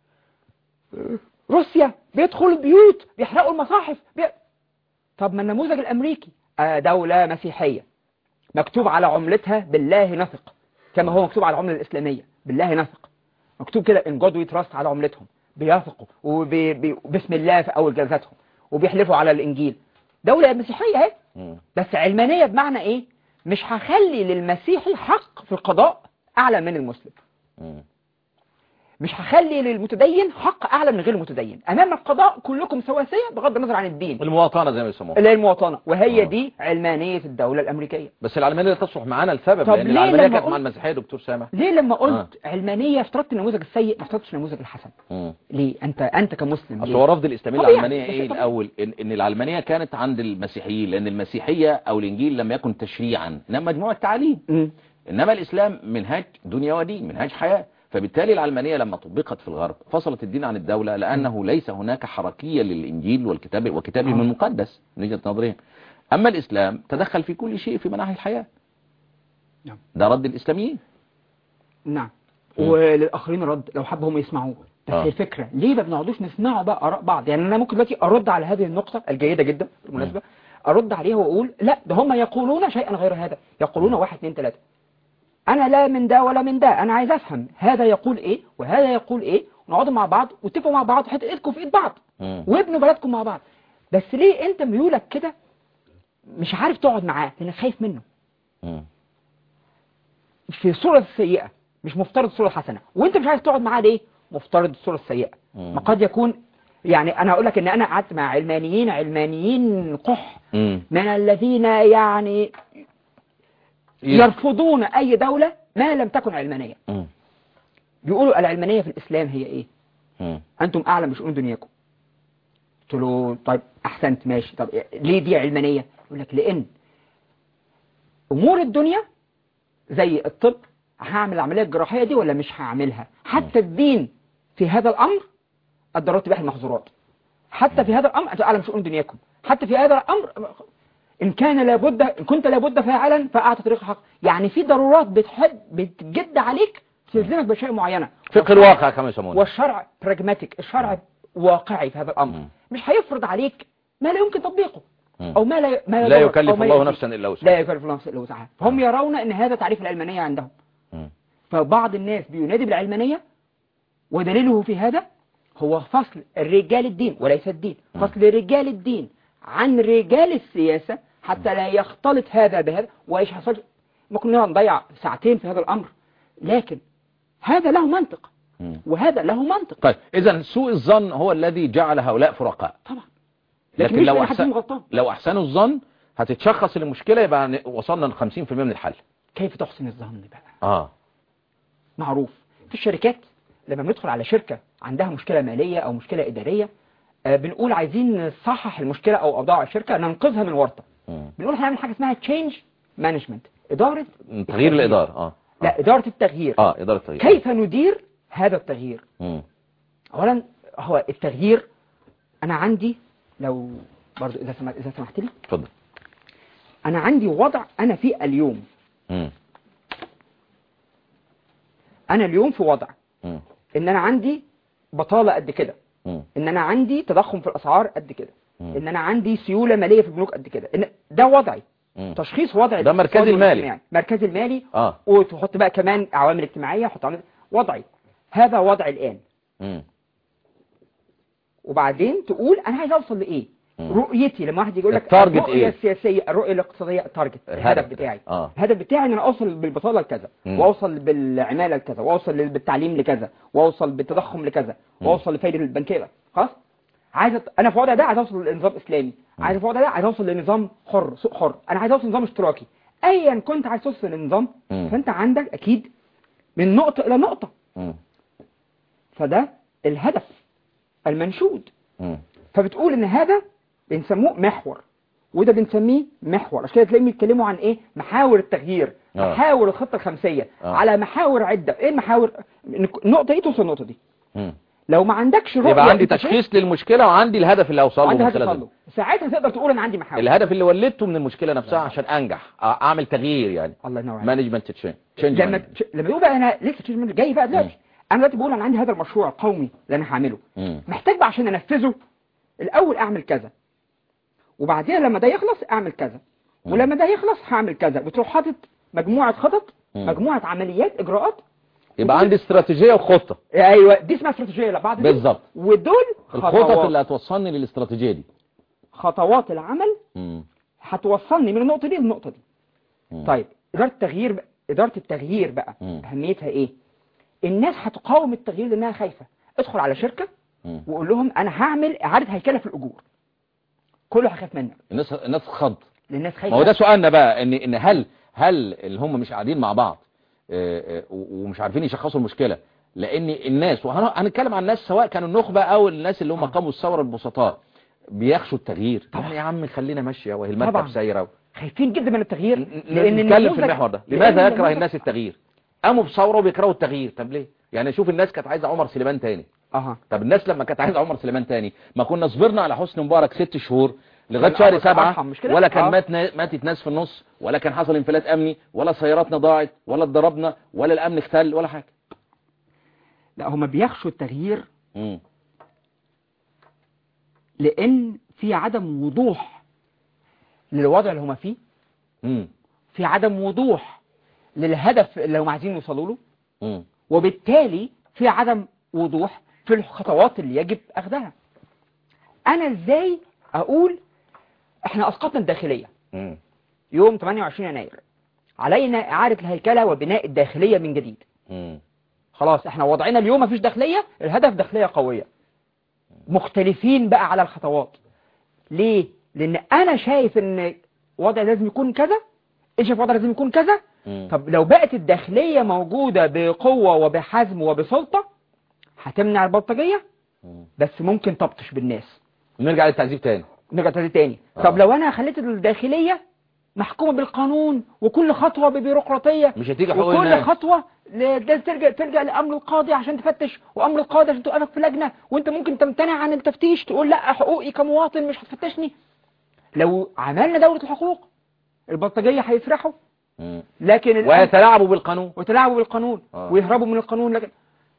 Speaker 3: روسيا بيدخلوا البيوت بيحرقوا المصاحف بي... طب ما النموذج الامريكي آه، دولة مسيحية مكتوب على عملتها بالله نثق كما هو مكتوب على العملة الاسلامية بالله نثق مكتوب كده ان جود وي تراست على عملتهم بيثقوا وبسم الله في اول جلساتهم وبيحلفوا على الانجيل دولة مسيحية اهي
Speaker 2: مم.
Speaker 3: بس علمانية بمعنى ايه مش هخلي للمسيحي حق في القضاء اعلى من المسلم
Speaker 2: مم.
Speaker 3: مش هخلي للمتدين حق اعلى من غير المتدين امام القضاء كلكم سواسية بغض النظر عن الدين
Speaker 2: المواطنة زي ما يسموها
Speaker 3: اللي هي المواطنة وهي
Speaker 2: آه.
Speaker 3: دي علمانية الدولة الامريكية
Speaker 2: بس العلمانية لا تصلح معانا لسبب
Speaker 3: طب
Speaker 2: لأن
Speaker 3: ليه
Speaker 2: العلمانية
Speaker 3: لما
Speaker 2: كانت مع
Speaker 3: قلت-
Speaker 2: المسيحية دكتور سامح
Speaker 3: ليه لما قلت علمانية افترضت النموذج السيء ما افترضتش النموذج الحسن
Speaker 2: مم.
Speaker 3: ليه انت انت كمسلم
Speaker 2: اصل
Speaker 3: ليه؟
Speaker 2: هو رفض الاسلاميين
Speaker 3: طبيعي،
Speaker 2: العلمانيه
Speaker 3: بس
Speaker 2: ايه
Speaker 3: طبيعي.
Speaker 2: الاول ان, إن العلمانيه كانت عند المسيحيين لان المسيحيه او الانجيل لم يكن تشريعا انما مجموعه تعاليم
Speaker 3: مم.
Speaker 2: انما الاسلام منهاج دنيا ودين منهاج حياه فبالتالي العلمانيه لما طبقت في الغرب فصلت الدين عن الدوله لانه ليس هناك حركيه للانجيل والكتاب وكتابهم
Speaker 3: آه.
Speaker 2: المقدس من وجهه نظرهم اما الاسلام تدخل في كل شيء في مناحي الحياه
Speaker 3: نعم.
Speaker 2: ده رد الاسلاميين
Speaker 3: نعم
Speaker 2: مم.
Speaker 3: وللاخرين رد لو حبوا هم يسمعوه بس
Speaker 2: آه.
Speaker 3: هي الفكره ليه ما بنقعدوش نسمعوا بقى اراء بعض يعني انا ممكن دلوقتي ارد على هذه النقطه الجيده جدا بالمناسبه ارد عليها واقول لا ده هم يقولون شيئا غير هذا يقولون واحد اثنين ثلاثه انا لا من ده ولا من ده انا عايز افهم هذا يقول ايه وهذا يقول ايه ونقعدوا مع بعض واتفقوا مع بعض حته ايدكم في ايد بعض
Speaker 2: مم.
Speaker 3: وابنوا بلدكم مع بعض بس ليه انت ميولك كده مش عارف تقعد معاه لانك خايف منه
Speaker 2: مم.
Speaker 3: في الصورة السيئة مش مفترض الصورة الحسنة وانت مش عايز تقعد معاه ليه مفترض الصورة السيئة
Speaker 2: مم.
Speaker 3: ما قد يكون يعني انا هقول لك ان انا قعدت مع علمانيين علمانيين قح
Speaker 2: مم.
Speaker 3: من الذين يعني يرفضون اي دولة ما لم تكن علمانية
Speaker 2: مم.
Speaker 3: بيقولوا العلمانية في الاسلام هي ايه
Speaker 2: مم.
Speaker 3: انتم اعلم بشؤون دنياكم قلت له طيب احسنت ماشي طب ليه دي علمانية يقول لك لان امور الدنيا زي الطب هعمل العملية الجراحية دي ولا مش هعملها حتى الدين في هذا الامر الضرورات تباح المحظورات حتى في هذا الامر انتم اعلم شؤون دنياكم حتى في هذا الامر ان كان لابد ان كنت لابد فاعلا فاعطى طريق الحق يعني في ضرورات بتحد بتجد عليك تلزمك بشيء معينة
Speaker 2: فقه الواقع كما يسمونه
Speaker 3: والشرع براجماتيك الشرع واقعي في هذا الامر
Speaker 2: مم.
Speaker 3: مش هيفرض عليك ما لا يمكن تطبيقه
Speaker 2: مم.
Speaker 3: او ما لا ما
Speaker 2: لا
Speaker 3: يضر
Speaker 2: يكلف
Speaker 3: أو ما
Speaker 2: الله
Speaker 3: يأذي.
Speaker 2: نفسا الا وسعها
Speaker 3: لا يكلف الله نفسا الا وسعها فهم يرون ان هذا تعريف العلمانيه عندهم
Speaker 2: مم.
Speaker 3: فبعض الناس بينادي بالعلمانيه ودليله في هذا هو فصل الرجال الدين وليس الدين
Speaker 2: مم.
Speaker 3: فصل رجال الدين عن رجال السياسه حتى لا يختلط هذا بهذا وايش حصل ممكن نقعد نضيع ساعتين في هذا الامر لكن هذا له منطق
Speaker 2: مم.
Speaker 3: وهذا له منطق
Speaker 2: طيب اذا سوء الظن هو الذي جعل هؤلاء فرقاء
Speaker 3: طبعا
Speaker 2: لكن
Speaker 3: مش
Speaker 2: لو
Speaker 3: لأن حد
Speaker 2: أحسن
Speaker 3: فيهم غلطان
Speaker 2: لو احسنوا الظن هتتشخص المشكلة يبقى ن- وصلنا ل 50% من الحل
Speaker 3: كيف تحسن الظن بقى
Speaker 2: اه
Speaker 3: معروف في الشركات لما بندخل على شركة عندها مشكلة مالية أو مشكلة إدارية آه، بنقول عايزين نصحح المشكلة أو أوضاع الشركة ننقذها من ورطة
Speaker 2: مم.
Speaker 3: بنقول هنعمل حاجة اسمها change management إدارة
Speaker 2: تغيير الاداره اه
Speaker 3: لا إدارة التغيير
Speaker 2: اه اداره التغيير
Speaker 3: كيف ندير هذا التغيير
Speaker 2: مم.
Speaker 3: أولا هو التغيير أنا عندي لو برضو إذا سمحت, إذا سمحت لي
Speaker 2: اتفضل
Speaker 3: أنا عندي وضع أنا فيه اليوم
Speaker 2: مم.
Speaker 3: أنا اليوم في وضع
Speaker 2: مم.
Speaker 3: إن أنا عندي بطالة قد كده
Speaker 2: مم.
Speaker 3: ان انا عندي تضخم في الاسعار قد كده
Speaker 2: مم.
Speaker 3: ان انا عندي سيولة مالية في البنوك قد كده ان ده وضعي
Speaker 2: مم.
Speaker 3: تشخيص وضع
Speaker 2: ده مركزي
Speaker 3: الاقتصادي
Speaker 2: المالي.
Speaker 3: والاجتماعي. مركزي المالي
Speaker 2: اه
Speaker 3: وتحط بقى كمان عوامل اجتماعيه حط عوامل وضعي هذا وضع الان
Speaker 2: مم.
Speaker 3: وبعدين تقول انا عايز اوصل لايه
Speaker 2: مم.
Speaker 3: رؤيتي لما واحد يجي يقول لك
Speaker 2: التارجت
Speaker 3: الرؤيه
Speaker 2: إيه؟
Speaker 3: السياسيه الرؤيه الاقتصاديه التارجت
Speaker 2: الهدف
Speaker 3: الهدف
Speaker 2: بتاعي.
Speaker 3: بتاعي
Speaker 2: آه.
Speaker 3: الهدف بتاعي ان انا اوصل بالبطاله لكذا
Speaker 2: مم.
Speaker 3: واوصل بالعماله لكذا واوصل بالتعليم لكذا واوصل بالتضخم لكذا
Speaker 2: مم.
Speaker 3: واوصل لفايده البنكيه خلاص عايز أت... انا في الوضع ده عايز اوصل لنظام اسلامي عايز في الوضع ده عايز اوصل لنظام حر سوق حر انا عايز اوصل لنظام اشتراكي ايا كنت عايز توصل لنظام
Speaker 2: مم.
Speaker 3: فانت عندك اكيد من نقطه الى نقطه
Speaker 2: مم.
Speaker 3: فده الهدف المنشود
Speaker 2: مم.
Speaker 3: فبتقول ان هذا بنسموه محور وده بنسميه محور عشان كده تلاقيهم يتكلموا عن ايه محاور التغيير
Speaker 2: آه.
Speaker 3: محاور الخطه الخمسيه
Speaker 2: آه.
Speaker 3: على محاور عده ايه المحاور النقطه ايه توصل النقطه دي
Speaker 2: مم.
Speaker 3: لو ما عندكش رؤيه
Speaker 2: يبقى عندي
Speaker 3: أنت شايف-
Speaker 2: تشخيص للمشكلة وعندي الهدف اللي اوصل له
Speaker 3: عندي
Speaker 2: من
Speaker 3: هدف
Speaker 2: خلال
Speaker 3: توصل
Speaker 2: ده.
Speaker 3: له ساعتها تقدر تقول انا عندي محاور
Speaker 2: الهدف اللي ولدته من المشكلة نفسها عشان انجح أ- اعمل تغيير يعني
Speaker 3: الله ينور عليك
Speaker 2: مانجمنت تشينج تشينج
Speaker 3: لما تش- لما يقول بقى انا لسه تشينج مانجمنت جاي بقى دلوقتي انا دلوقتي بقول انا عندي هذا المشروع القومي اللي انا هعمله محتاج بقى عشان انفذه الاول اعمل كذا وبعدين لما ده يخلص اعمل كذا
Speaker 2: مم.
Speaker 3: ولما ده يخلص هعمل كذا بتروح حاطط مجموعه خطط
Speaker 2: مم.
Speaker 3: مجموعه عمليات اجراءات
Speaker 2: يبقى عندي استراتيجية وخطة
Speaker 3: ايوه دي اسمها استراتيجيه لبعض دول.
Speaker 2: بالظبط.
Speaker 3: ودول
Speaker 2: الخطط
Speaker 3: خطوات
Speaker 2: اللي هتوصلني للاستراتيجية دي
Speaker 3: خطوات العمل
Speaker 2: مم.
Speaker 3: هتوصلني من النقطه دي للنقطه دي
Speaker 2: مم.
Speaker 3: طيب اداره التغيير بقى اداره التغيير بقى
Speaker 2: مم.
Speaker 3: اهميتها ايه الناس هتقاوم التغيير لانها خايفه ادخل على شركه
Speaker 2: مم.
Speaker 3: وقول لهم انا هعمل اعاده هيكله في الاجور كله هيخاف منك
Speaker 2: الناس الناس خض
Speaker 3: لان الناس
Speaker 2: ما هو ده
Speaker 3: خايفه
Speaker 2: سؤالنا بقى ان ان هل هل اللي هم مش قاعدين مع بعض آه، آه، ومش عارفين يشخصوا المشكلة لان الناس وهنتكلم عن الناس سواء كانوا النخبة او الناس اللي هم
Speaker 3: آه.
Speaker 2: قاموا الثورة البسطاء بيخشوا التغيير
Speaker 3: طبعا.
Speaker 2: طبعا يا عم خلينا ماشية وهي
Speaker 3: طبعا.
Speaker 2: المركب سايرة
Speaker 3: خايفين جدا من التغيير
Speaker 2: لان نتكلم
Speaker 3: النموذج-
Speaker 2: في المحور ده
Speaker 3: لأن
Speaker 2: لماذا يكره
Speaker 3: النموذج-
Speaker 2: الناس التغيير قاموا بثوره وبيكرهوا التغيير طب ليه يعني شوف الناس كانت عايزه عمر سليمان تاني
Speaker 3: اها
Speaker 2: طب الناس لما كانت عايزه عمر سليمان تاني ما كنا صبرنا على حسني مبارك ست شهور لغايه
Speaker 3: كان
Speaker 2: شهر
Speaker 3: الأمر
Speaker 2: سبعة
Speaker 3: أرحم، مش كده؟
Speaker 2: ولا كان
Speaker 3: آه.
Speaker 2: مات نا- ماتت ناس في النص ولا كان حصل انفلات امني ولا سياراتنا ضاعت ولا اتضربنا ولا الامن اختل ولا حاجه
Speaker 3: لا هم بيخشوا التغيير
Speaker 2: مم.
Speaker 3: لان في عدم وضوح للوضع اللي هم فيه
Speaker 2: مم.
Speaker 3: في عدم وضوح للهدف اللي هم عايزين يوصلوا له
Speaker 2: مم.
Speaker 3: وبالتالي في عدم وضوح في الخطوات اللي يجب اخذها انا ازاي اقول احنا اسقطنا الداخليه
Speaker 2: مم.
Speaker 3: يوم 28 يناير علينا اعاده الهيكله وبناء الداخليه من جديد
Speaker 2: مم.
Speaker 3: خلاص احنا وضعنا اليوم مفيش داخليه الهدف داخليه قويه مختلفين بقى على الخطوات ليه لان انا شايف ان وضع لازم يكون كذا ايش شايف وضع لازم يكون كذا
Speaker 2: مم.
Speaker 3: طب لو بقت الداخليه موجوده بقوه وبحزم وبسلطه هتمنع البلطجيه
Speaker 2: مم.
Speaker 3: بس ممكن تبطش بالناس
Speaker 2: نرجع للتعذيب تاني
Speaker 3: نرجع تاني تاني
Speaker 2: آه.
Speaker 3: طب لو انا خليت الداخليه محكومه بالقانون وكل خطوه ببيروقراطيه
Speaker 2: مش هتيجي حقوق
Speaker 3: وكل
Speaker 2: الناس
Speaker 3: خطوة ل- لازم ترجع ترجع لأمر القاضي عشان تفتش وأمر القاضي عشان توقفك في لجنة وأنت ممكن تمتنع عن التفتيش تقول لا حقوقي كمواطن مش هتفتشني لو عملنا دولة الحقوق البلطجية هيسرحوا
Speaker 2: مم.
Speaker 3: لكن الآن-
Speaker 2: ويتلاعبوا بالقانون
Speaker 3: وتلاعبوا بالقانون
Speaker 2: آه.
Speaker 3: ويهربوا من القانون لكن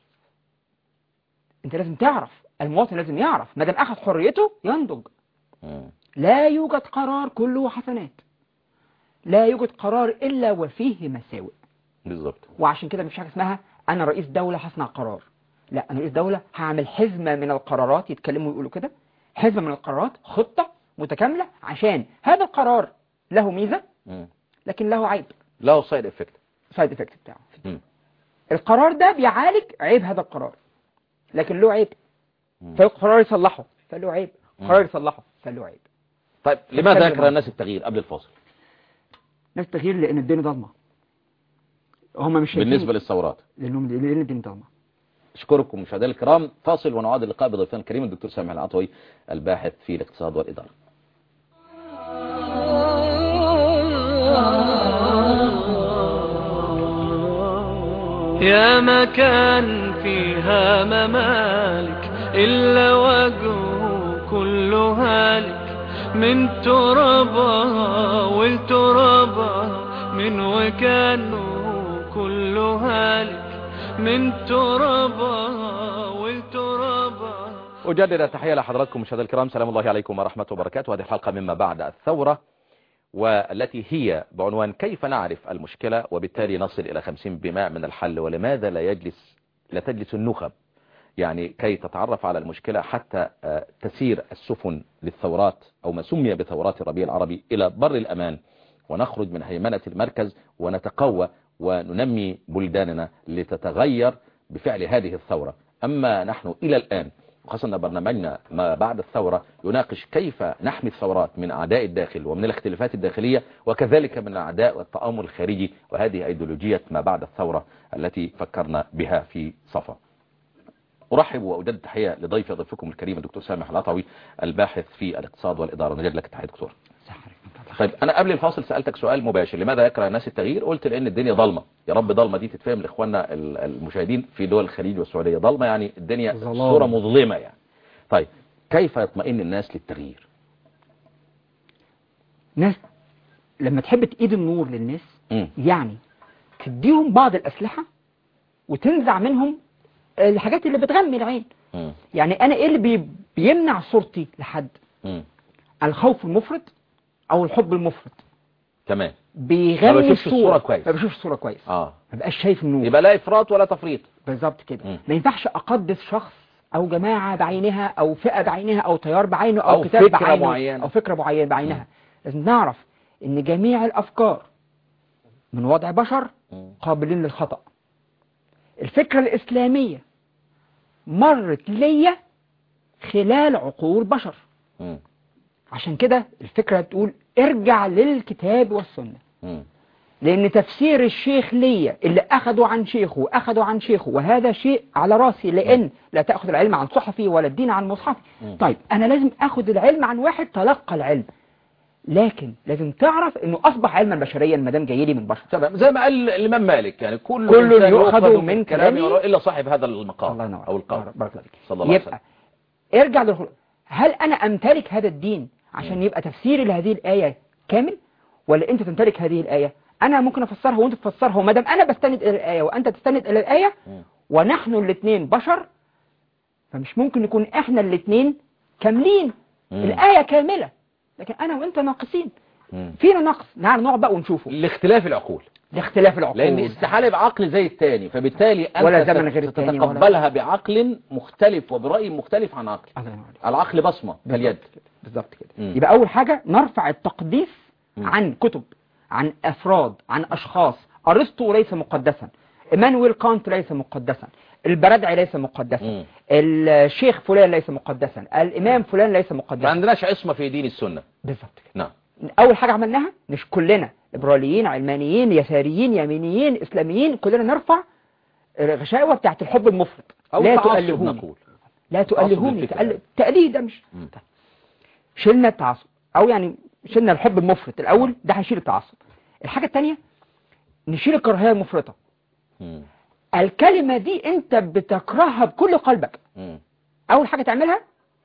Speaker 3: أنت لازم تعرف المواطن لازم يعرف ما دام أخذ حريته ينضج
Speaker 2: مم.
Speaker 3: لا يوجد قرار كله حسنات لا يوجد قرار إلا وفيه مساوئ
Speaker 2: بالظبط
Speaker 3: وعشان كده مفيش حاجه اسمها انا رئيس دوله هصنع قرار لا انا رئيس دوله هعمل حزمه من القرارات يتكلموا ويقولوا كده حزمه من القرارات خطه متكامله عشان هذا القرار له ميزه
Speaker 2: مم.
Speaker 3: لكن له عيب
Speaker 2: له سايد افكت
Speaker 3: سايد افكت بتاعه
Speaker 2: مم.
Speaker 3: القرار ده بيعالج عيب هذا القرار لكن له عيب
Speaker 2: مم.
Speaker 3: فالقرار يصلحه فله عيب قرار يصلحه فله عيب
Speaker 2: طيب لماذا
Speaker 3: نتكلم
Speaker 2: يكره
Speaker 3: عن-
Speaker 2: الناس التغيير قبل الفاصل
Speaker 3: ناس تغيير لان الدنيا ضلمه هم مش شايفين
Speaker 2: بالنسبة للثورات
Speaker 3: لانهم لان الدنيا ضلمه
Speaker 2: أشكركم مشاهدينا الكرام فاصل ونعاد اللقاء بضيفنا الكريم الدكتور سامح العطوي الباحث في الاقتصاد والإدارة
Speaker 1: يا مكان فيها ممالك إلا وجهه كل هالك من ترابها والترابها من وكانه كل هالك من ترابها والترابها
Speaker 2: أجدد التحية لحضراتكم مشاهدينا الكرام سلام الله عليكم ورحمة وبركاته هذه الحلقة مما بعد الثورة والتي هي بعنوان كيف نعرف المشكلة وبالتالي نصل إلى 50 بماء من الحل ولماذا لا يجلس لا تجلس النخب يعني كي تتعرف على المشكلة حتى آه، تسير السفن للثورات أو ما سمي بثورات الربيع العربي إلى بر الأمان ونخرج من هيمنة المركز ونتقوى وننمي بلداننا لتتغير بفعل هذه الثورة أما نحن إلى الآن وخاصة برنامجنا ما بعد الثورة يناقش كيف نحمي الثورات من أعداء الداخل ومن الاختلافات الداخلية وكذلك من الأعداء والتآمر الخارجي وهذه أيديولوجية ما بعد الثورة التي فكرنا بها في صفا أرحب وأجدد تحية لضيفي ضيفكم الكريم الدكتور سامح العطوي الباحث في الاقتصاد والإدارة نجد لك التحية دكتور طيب أنا قبل الفاصل سألتك سؤال مباشر لماذا يكره الناس التغيير قلت لأن الدنيا ضلمة يا رب ضلمة دي تتفهم لإخواننا ال- المشاهدين في دول الخليج والسعودية ضلمة يعني الدنيا
Speaker 3: ظلام.
Speaker 2: صورة مظلمة يعني طيب كيف يطمئن الناس للتغيير
Speaker 3: ناس لما تحب تقيد النور للناس
Speaker 2: مم.
Speaker 3: يعني تديهم بعض الأسلحة وتنزع منهم الحاجات اللي بتغمي العين
Speaker 2: مم.
Speaker 3: يعني أنا إيه اللي بي بيمنع صورتي لحد
Speaker 2: مم.
Speaker 3: الخوف المفرط أو الحب المفرط
Speaker 2: تمام
Speaker 3: بيغني
Speaker 2: ما بشوفش الصورة كويس.
Speaker 3: ما بشوفش الصورة كويس
Speaker 2: اه
Speaker 3: ما بقاش شايف النور
Speaker 2: يبقى لا إفراط ولا تفريط
Speaker 3: بالظبط كده
Speaker 2: مم.
Speaker 3: ما ينفعش أقدس شخص أو جماعة بعينها أو فئة بعينها أو تيار بعينه أو,
Speaker 2: أو
Speaker 3: كتاب
Speaker 2: فكرة
Speaker 3: بعينه
Speaker 2: معينة.
Speaker 3: أو فكرة معينة بعينها لازم نعرف إن جميع الأفكار من وضع بشر
Speaker 2: مم.
Speaker 3: قابلين للخطأ الفكرة الإسلامية مرت ليا خلال عقول بشر
Speaker 2: مم.
Speaker 3: عشان كده الفكرة بتقول ارجع للكتاب والسنة
Speaker 2: مم.
Speaker 3: لأن تفسير الشيخ ليا اللي أخده عن شيخه وأخده عن شيخه وهذا شيء على راسي لأن لا تأخذ العلم عن صحفي ولا الدين عن مصحفي
Speaker 2: مم.
Speaker 3: طيب أنا لازم أخذ العلم عن واحد تلقى العلم لكن لازم تعرف أنه أصبح علما بشريا ما دام جاي لي من بشر
Speaker 2: تمام زي ما قال الإمام مالك يعني كل
Speaker 3: كل
Speaker 2: إنسان
Speaker 3: يؤخذ
Speaker 2: من
Speaker 3: من
Speaker 2: كلامه
Speaker 3: كلامه
Speaker 2: وراء إلا صاحب هذا المقام
Speaker 3: الله ينور
Speaker 2: أو القول
Speaker 3: بارك الله فيك.
Speaker 2: صلى الله عليه
Speaker 3: يبقى
Speaker 2: وسلم
Speaker 3: ارجع للخلق هل أنا أمتلك هذا الدين عشان يبقى تفسيري لهذه الآية كامل ولا أنت تمتلك هذه الآية أنا ممكن أفسرها وأنت تفسرها وما دام أنا بستند إلى الآية وأنت تستند إلى الآية
Speaker 2: مم.
Speaker 3: ونحن الاثنين بشر فمش ممكن نكون احنا الاثنين كاملين
Speaker 2: مم.
Speaker 3: الآية كاملة لكن أنا وأنت ناقصين
Speaker 2: مم.
Speaker 3: فينا نقص نعم نقعد بقى ونشوفه
Speaker 2: لاختلاف العقول
Speaker 3: لاختلاف العقول
Speaker 2: لأن استحالة بعقل زي التاني فبالتالي أنت
Speaker 3: ولا زمن غير
Speaker 2: ست-
Speaker 3: التاني ولا-
Speaker 2: تتقبلها بعقل مختلف وبرأي مختلف عن عقل
Speaker 3: الله ينور عليك.
Speaker 2: العقل بصمة كاليد
Speaker 3: بالظبط كده. بالظبط كده
Speaker 2: مم.
Speaker 3: يبقى أول حاجة نرفع التقديس
Speaker 2: مم.
Speaker 3: عن كتب عن أفراد عن أشخاص أرسطو ليس مقدسا إيمانويل كانت ليس مقدسا البردعي ليس مقدسا
Speaker 2: مم.
Speaker 3: الشيخ فلان ليس مقدسا الإمام فلان ليس
Speaker 2: ما
Speaker 3: مقدسا
Speaker 2: عندناش عصمة في دين السنة
Speaker 3: بالظبط كده
Speaker 2: نعم
Speaker 3: اول حاجة عملناها مش كلنا ليبراليين علمانيين يساريين يمينيين اسلاميين كلنا نرفع الغشاوة بتاعت الحب المفرط
Speaker 2: أو
Speaker 3: لا
Speaker 2: تعصب
Speaker 3: تؤلهوني
Speaker 2: نقول
Speaker 3: لا تؤلهوني
Speaker 2: بالفكرة.
Speaker 3: تأل- التأليه ده مش
Speaker 2: مم.
Speaker 3: شلنا التعصب او يعني شلنا الحب المفرط الاول ده هيشيل التعصب الحاجة التانية نشيل الكراهية المفرطة
Speaker 2: مم.
Speaker 3: الكلمة دي انت بتكرهها بكل قلبك
Speaker 2: مم.
Speaker 3: اول حاجة تعملها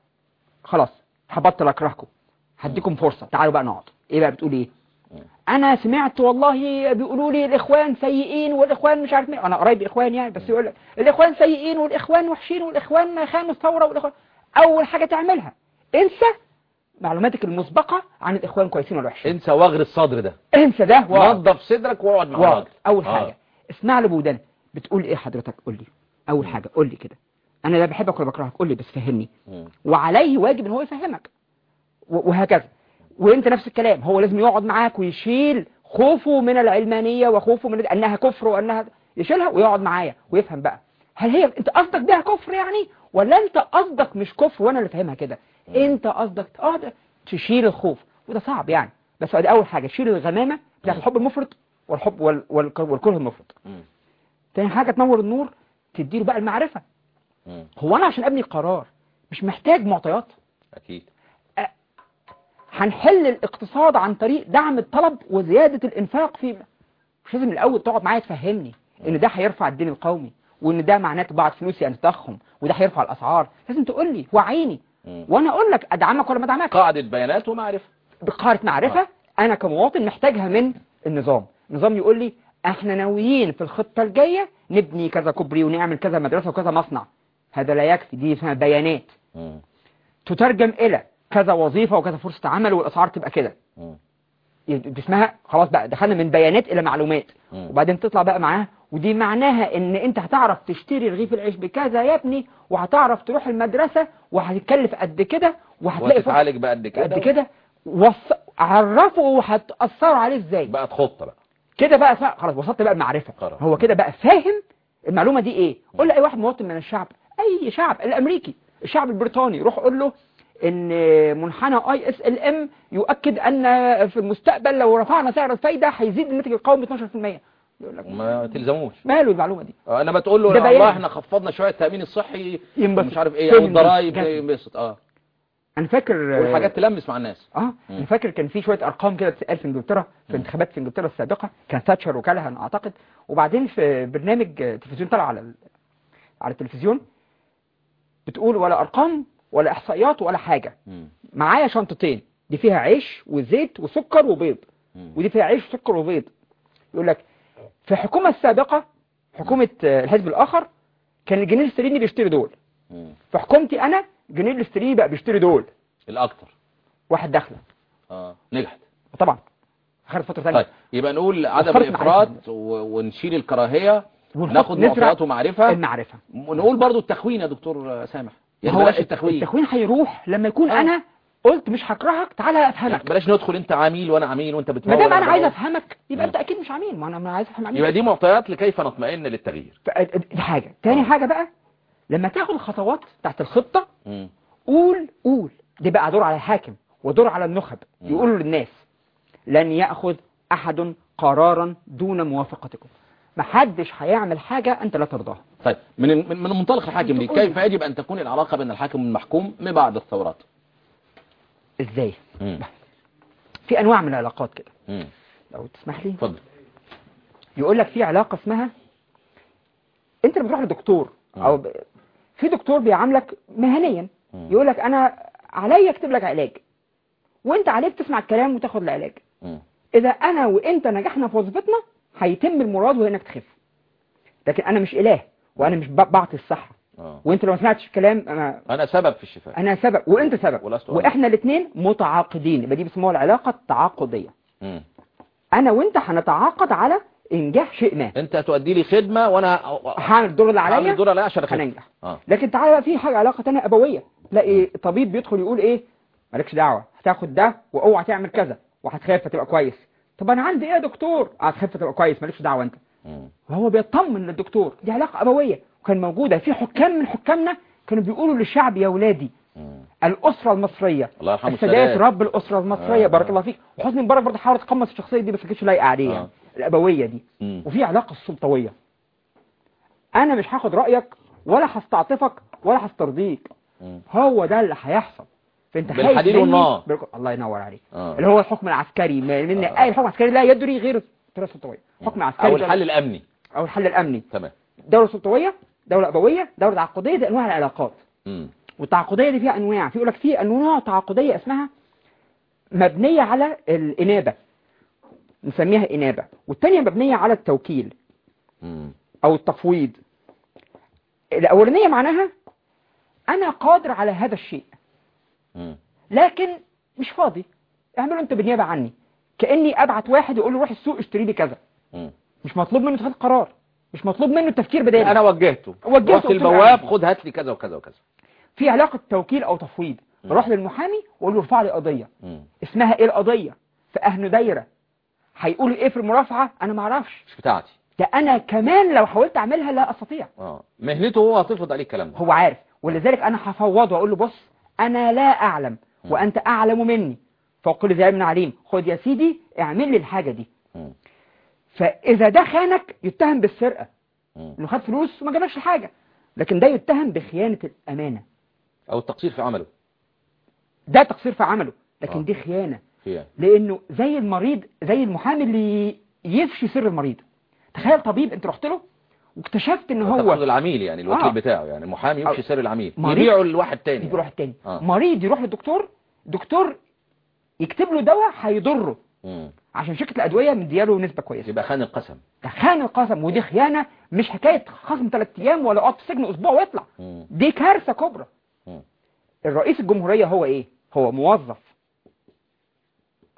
Speaker 3: خلاص هبطل اكرهكم هديكم فرصة تعالوا بقى نقعد ايه بقى بتقول ايه انا سمعت والله بيقولوا لي الاخوان سيئين والاخوان مش عارف مين انا قرايب اخوان يعني بس يقول لك الاخوان سيئين والاخوان وحشين والاخوان خانوا الثوره والاخوان اول حاجه تعملها انسى معلوماتك المسبقه عن الاخوان كويسين ولا وحشين
Speaker 2: انسى وغر الصدر ده
Speaker 3: انسى ده واقعد.
Speaker 2: نظف صدرك واقعد مع
Speaker 3: واقعد.
Speaker 2: راجل
Speaker 3: اول
Speaker 2: آه.
Speaker 3: حاجه اسمع لي بودان بتقول ايه حضرتك قول لي اول حاجه قول لي كده انا لا بحبك ولا بكرهك قول لي بس فهمني
Speaker 2: مم.
Speaker 3: وعليه واجب ان هو يفهمك و- وهكذا وانت نفس الكلام هو لازم يقعد معاك ويشيل خوفه من العلمانية وخوفه من انها كفر وانها يشيلها ويقعد معايا ويفهم بقى هل هي انت قصدك بيها كفر يعني ولا انت قصدك مش كفر وانا اللي فاهمها كده انت قصدك اه ده تشيل الخوف وده صعب يعني بس دي اول حاجة تشيل الغمامة بتاعت الحب المفرط والحب وال- والك- والكره المفرط
Speaker 2: مم.
Speaker 3: تاني حاجة تنور النور تديله بقى المعرفة
Speaker 2: مم.
Speaker 3: هو انا عشان ابني قرار مش محتاج معطيات
Speaker 2: أكيد
Speaker 3: هنحل الاقتصاد عن طريق دعم الطلب وزيادة الانفاق في مش لازم الاول تقعد معايا تفهمني ان ده هيرفع الدين القومي وان ده معناه طباعة فلوس يعني تضخم وده هيرفع الاسعار لازم تقول لي وعيني
Speaker 2: مم.
Speaker 3: وانا اقول لك ادعمك ولا ما ادعمكش
Speaker 2: قاعدة بيانات ومعرفة
Speaker 3: بقارة معرفة انا كمواطن محتاجها من النظام النظام يقول لي احنا ناويين في الخطة الجاية نبني كذا كوبري ونعمل كذا مدرسة وكذا مصنع هذا لا يكفي دي اسمها بيانات
Speaker 2: مم.
Speaker 3: تترجم الى كذا وظيفة وكذا فرصة عمل والاسعار تبقى كده
Speaker 2: مم.
Speaker 3: دي اسمها خلاص بقى دخلنا من بيانات الى معلومات
Speaker 2: مم.
Speaker 3: وبعدين تطلع بقى معاها ودي معناها ان انت هتعرف تشتري رغيف العيش بكذا يا ابني وهتعرف تروح المدرسة وهتتكلف قد كده وهتلاقي فرصة
Speaker 2: وتتعالج بقى قد كده
Speaker 3: قد كده وص... عرفوا وهتأثروا عليه ازاي
Speaker 2: بقت خطة بقى
Speaker 3: كده بقى اسمها خلاص وصلت بقى المعرفة
Speaker 2: خلاص.
Speaker 3: هو كده بقى فاهم المعلومة دي ايه قول لأي واحد مواطن من الشعب اي شعب الامريكي الشعب البريطاني روح قول له ان منحنى اي اس ال ام يؤكد ان في المستقبل لو رفعنا سعر الفايدة هيزيد الناتج القومي 12% يقول لك
Speaker 2: ما تلزموش
Speaker 3: ماله المعلومة دي
Speaker 2: آه، انما تقول له
Speaker 3: ده
Speaker 2: والله
Speaker 3: بيان.
Speaker 2: احنا خفضنا شويه التامين الصحي
Speaker 3: ينبسط.
Speaker 2: مش عارف ايه
Speaker 3: فهم
Speaker 2: او الضرايب
Speaker 3: جسم.
Speaker 2: ينبسط اه
Speaker 3: انا فاكر
Speaker 2: والحاجات تلمس مع الناس
Speaker 3: اه انا فاكر كان في شويه ارقام كده بتتقال في انجلترا في انتخابات في انجلترا السابقه كان تاتشر وكالها انا اعتقد وبعدين في برنامج آه، تلفزيون طلع على ال- على التلفزيون بتقول ولا ارقام ولا احصائيات ولا حاجه
Speaker 2: مم.
Speaker 3: معايا شنطتين دي فيها عيش وزيت وسكر وبيض
Speaker 2: مم.
Speaker 3: ودي فيها عيش وسكر وبيض يقول لك في الحكومه السابقه حكومه آه، الحزب الاخر كان الجنيه الاسترليني بيشتري دول
Speaker 2: مم.
Speaker 3: في حكومتي انا الجنيه الاسترليني بقى بيشتري دول
Speaker 2: الاكتر
Speaker 3: واحد داخله
Speaker 2: اه نجحت
Speaker 3: طبعا اخر فتره ثانيه
Speaker 2: طيب يبقى نقول عدم
Speaker 3: وفرت
Speaker 2: الافراط و- ونشيل الكراهيه
Speaker 3: ونحط-
Speaker 2: ناخد
Speaker 3: نزرع
Speaker 2: معطيات ومعرفه
Speaker 3: المعرفة
Speaker 2: ونقول برضو التخوين يا دكتور سامح يعني
Speaker 3: هو
Speaker 2: بلاش التخوين
Speaker 3: التخوين هيروح لما يكون
Speaker 2: آه.
Speaker 3: انا قلت مش هكرهك تعالى
Speaker 2: يعني
Speaker 3: افهمك
Speaker 2: بلاش ندخل انت عميل وانا عميل وانت بتمول
Speaker 3: ما دام
Speaker 2: وأنا
Speaker 3: انا عايز
Speaker 2: بمول.
Speaker 3: افهمك يبقى
Speaker 2: مم.
Speaker 3: انت اكيد مش عميل ما انا ما عايز افهم عميل
Speaker 2: يبقى دي معطيات لكيف نطمئن للتغيير
Speaker 3: ف- دي حاجة تاني
Speaker 2: آه.
Speaker 3: حاجة بقى لما تاخد الخطوات تحت الخطة
Speaker 2: مم.
Speaker 3: قول قول دي بقى دور على الحاكم ودور على النخب
Speaker 2: مم.
Speaker 3: يقولوا للناس لن يأخذ أحد قرارا دون موافقتكم محدش هيعمل حاجة أنت لا ترضاها
Speaker 2: طيب من من من منطلق الحاكم دي
Speaker 3: تقول لي.
Speaker 2: كيف يجب ان تكون العلاقه بين الحاكم والمحكوم من بعد الثورات
Speaker 3: إزاي
Speaker 2: مم.
Speaker 3: في أنواع من العلاقات كده
Speaker 2: مم.
Speaker 3: لو تسمح لي
Speaker 2: اتفضل
Speaker 3: يقول لك في علاقة اسمها انت لما بتروح لدكتور او ب... في دكتور بيعاملك مهنيا
Speaker 2: مم.
Speaker 3: يقول لك انا عليا اكتب لك علاج وانت عليك تسمع الكلام وتاخد العلاج
Speaker 2: مم.
Speaker 3: اذا انا وانت نجحنا في وظيفتنا هيتم المراد وهي انك تخف لكن انا مش اله وانا مش ب- بعطي الصحة
Speaker 2: اه
Speaker 3: وانت لو ما سمعتش الكلام انا
Speaker 2: انا سبب في الشفاء
Speaker 3: انا سبب وانت سبب
Speaker 2: ولست أنا.
Speaker 3: واحنا الاثنين متعاقدين يبقى دي بيسموها العلاقة التعاقدية
Speaker 2: مم.
Speaker 3: انا وانت هنتعاقد على انجاح شيء ما
Speaker 2: انت تؤدي لي خدمه وانا
Speaker 3: هعمل الدور اللي
Speaker 2: هعمل
Speaker 3: عليا
Speaker 2: الدور عليا عشان اخف
Speaker 3: هننجح
Speaker 2: اه
Speaker 3: لكن تعالى بقى في حاجة علاقة تانية أبوية تلاقي طبيب بيدخل يقول إيه مالكش دعوة هتاخد ده واوعى تعمل كذا وهتخاف فتبقى كويس طب أنا عندي إيه يا دكتور هتخاف فتبقى كويس مالكش دعوة أنت
Speaker 2: مم.
Speaker 3: وهو بيطمن للدكتور دي علاقة أبوية وكان موجودة في حكام من حكامنا كانوا بيقولوا للشعب يا ولادي
Speaker 2: مم.
Speaker 3: الأسرة المصرية
Speaker 2: الله يرحمه
Speaker 3: السادات
Speaker 2: السادات.
Speaker 3: رب الأسرة المصرية
Speaker 2: آه.
Speaker 3: بارك الله فيك وحسني مبارك برضه حاول يتقمص الشخصية دي بس ما كانتش لايقة عليه
Speaker 2: آه.
Speaker 3: يعني الأبوية دي
Speaker 2: مم.
Speaker 3: وفي علاقة السلطوية أنا مش هاخد رأيك ولا هستعطفك ولا هسترضيك
Speaker 2: مم.
Speaker 3: هو ده اللي هيحصل فانت خايف
Speaker 2: بالحديد
Speaker 3: مني-
Speaker 2: والنار.
Speaker 3: بالك- الله ينور عليك
Speaker 2: آه.
Speaker 3: اللي هو الحكم العسكري ما- من
Speaker 2: آه.
Speaker 3: اي حكم عسكري لا يدري غير الطريقه السلطويه حكم عسكري
Speaker 2: او الحل الامني
Speaker 3: او الحل الامني
Speaker 2: تمام
Speaker 3: دوله سلطويه دوله ابويه دوله تعاقديه دي انواع العلاقات
Speaker 2: مم.
Speaker 3: والتعاقديه دي فيها انواع في يقول لك في انواع تعاقديه اسمها مبنيه على الانابه نسميها انابه والثانيه مبنيه على التوكيل
Speaker 2: مم.
Speaker 3: او التفويض الاولانيه معناها انا قادر على هذا الشيء
Speaker 2: مم.
Speaker 3: لكن مش فاضي اعمله انت بالنيابه عني كاني ابعت واحد يقول له روح السوق اشتري لي كذا
Speaker 2: مم.
Speaker 3: مش مطلوب منه اتخاذ قرار مش مطلوب منه التفكير بدالي
Speaker 2: انا وجهته
Speaker 3: وجهته
Speaker 2: رحت
Speaker 3: قلت له
Speaker 2: البواب
Speaker 3: اعمل.
Speaker 2: خد هات لي كذا وكذا وكذا
Speaker 3: في علاقه توكيل او تفويض
Speaker 2: مم.
Speaker 3: بروح للمحامي واقول له ارفع لي قضيه
Speaker 2: مم.
Speaker 3: اسمها ايه القضيه في اهل دايره هيقول ايه في المرافعه انا ما اعرفش
Speaker 2: مش بتاعتي
Speaker 3: ده انا كمان لو حاولت اعملها لا استطيع
Speaker 2: اه مهنته هو هتفرض عليه الكلام ده
Speaker 3: هو عارف ولذلك انا هفوضه واقول له بص انا لا اعلم
Speaker 2: مم.
Speaker 3: وانت اعلم مني فكل ذي علم عليم خد يا سيدي اعمل لي الحاجه دي
Speaker 2: مم.
Speaker 3: فاذا ده خانك يتهم بالسرقه
Speaker 2: مم.
Speaker 3: انه خد فلوس وما جابلكش حاجه لكن ده يتهم بخيانه الامانه
Speaker 2: او التقصير في عمله
Speaker 3: ده تقصير في عمله لكن
Speaker 2: آه.
Speaker 3: دي خيانه
Speaker 2: فيها
Speaker 3: لانه زي المريض زي المحامي اللي يفشي سر المريض تخيل طبيب انت رحت له واكتشفت ان
Speaker 2: تقصد
Speaker 3: هو
Speaker 2: العميل يعني الوكيل
Speaker 3: آه.
Speaker 2: بتاعه يعني المحامي يمشي
Speaker 3: أو-
Speaker 2: سر العميل
Speaker 3: مريض-
Speaker 2: يبيعه لواحد تاني
Speaker 3: يروح التاني
Speaker 2: آه.
Speaker 3: مريض يروح للدكتور دكتور يكتب له دواء هيضره
Speaker 2: مم.
Speaker 3: عشان شركه الادويه مدياله نسبه كويسه
Speaker 2: يبقى خان القسم
Speaker 3: ده خان القسم ودي خيانه مش حكايه خصم ثلاث ايام ولا اقعد في السجن اسبوع ويطلع
Speaker 2: مم.
Speaker 3: دي كارثه كبرى
Speaker 2: مم.
Speaker 3: الرئيس الجمهوريه هو ايه هو موظف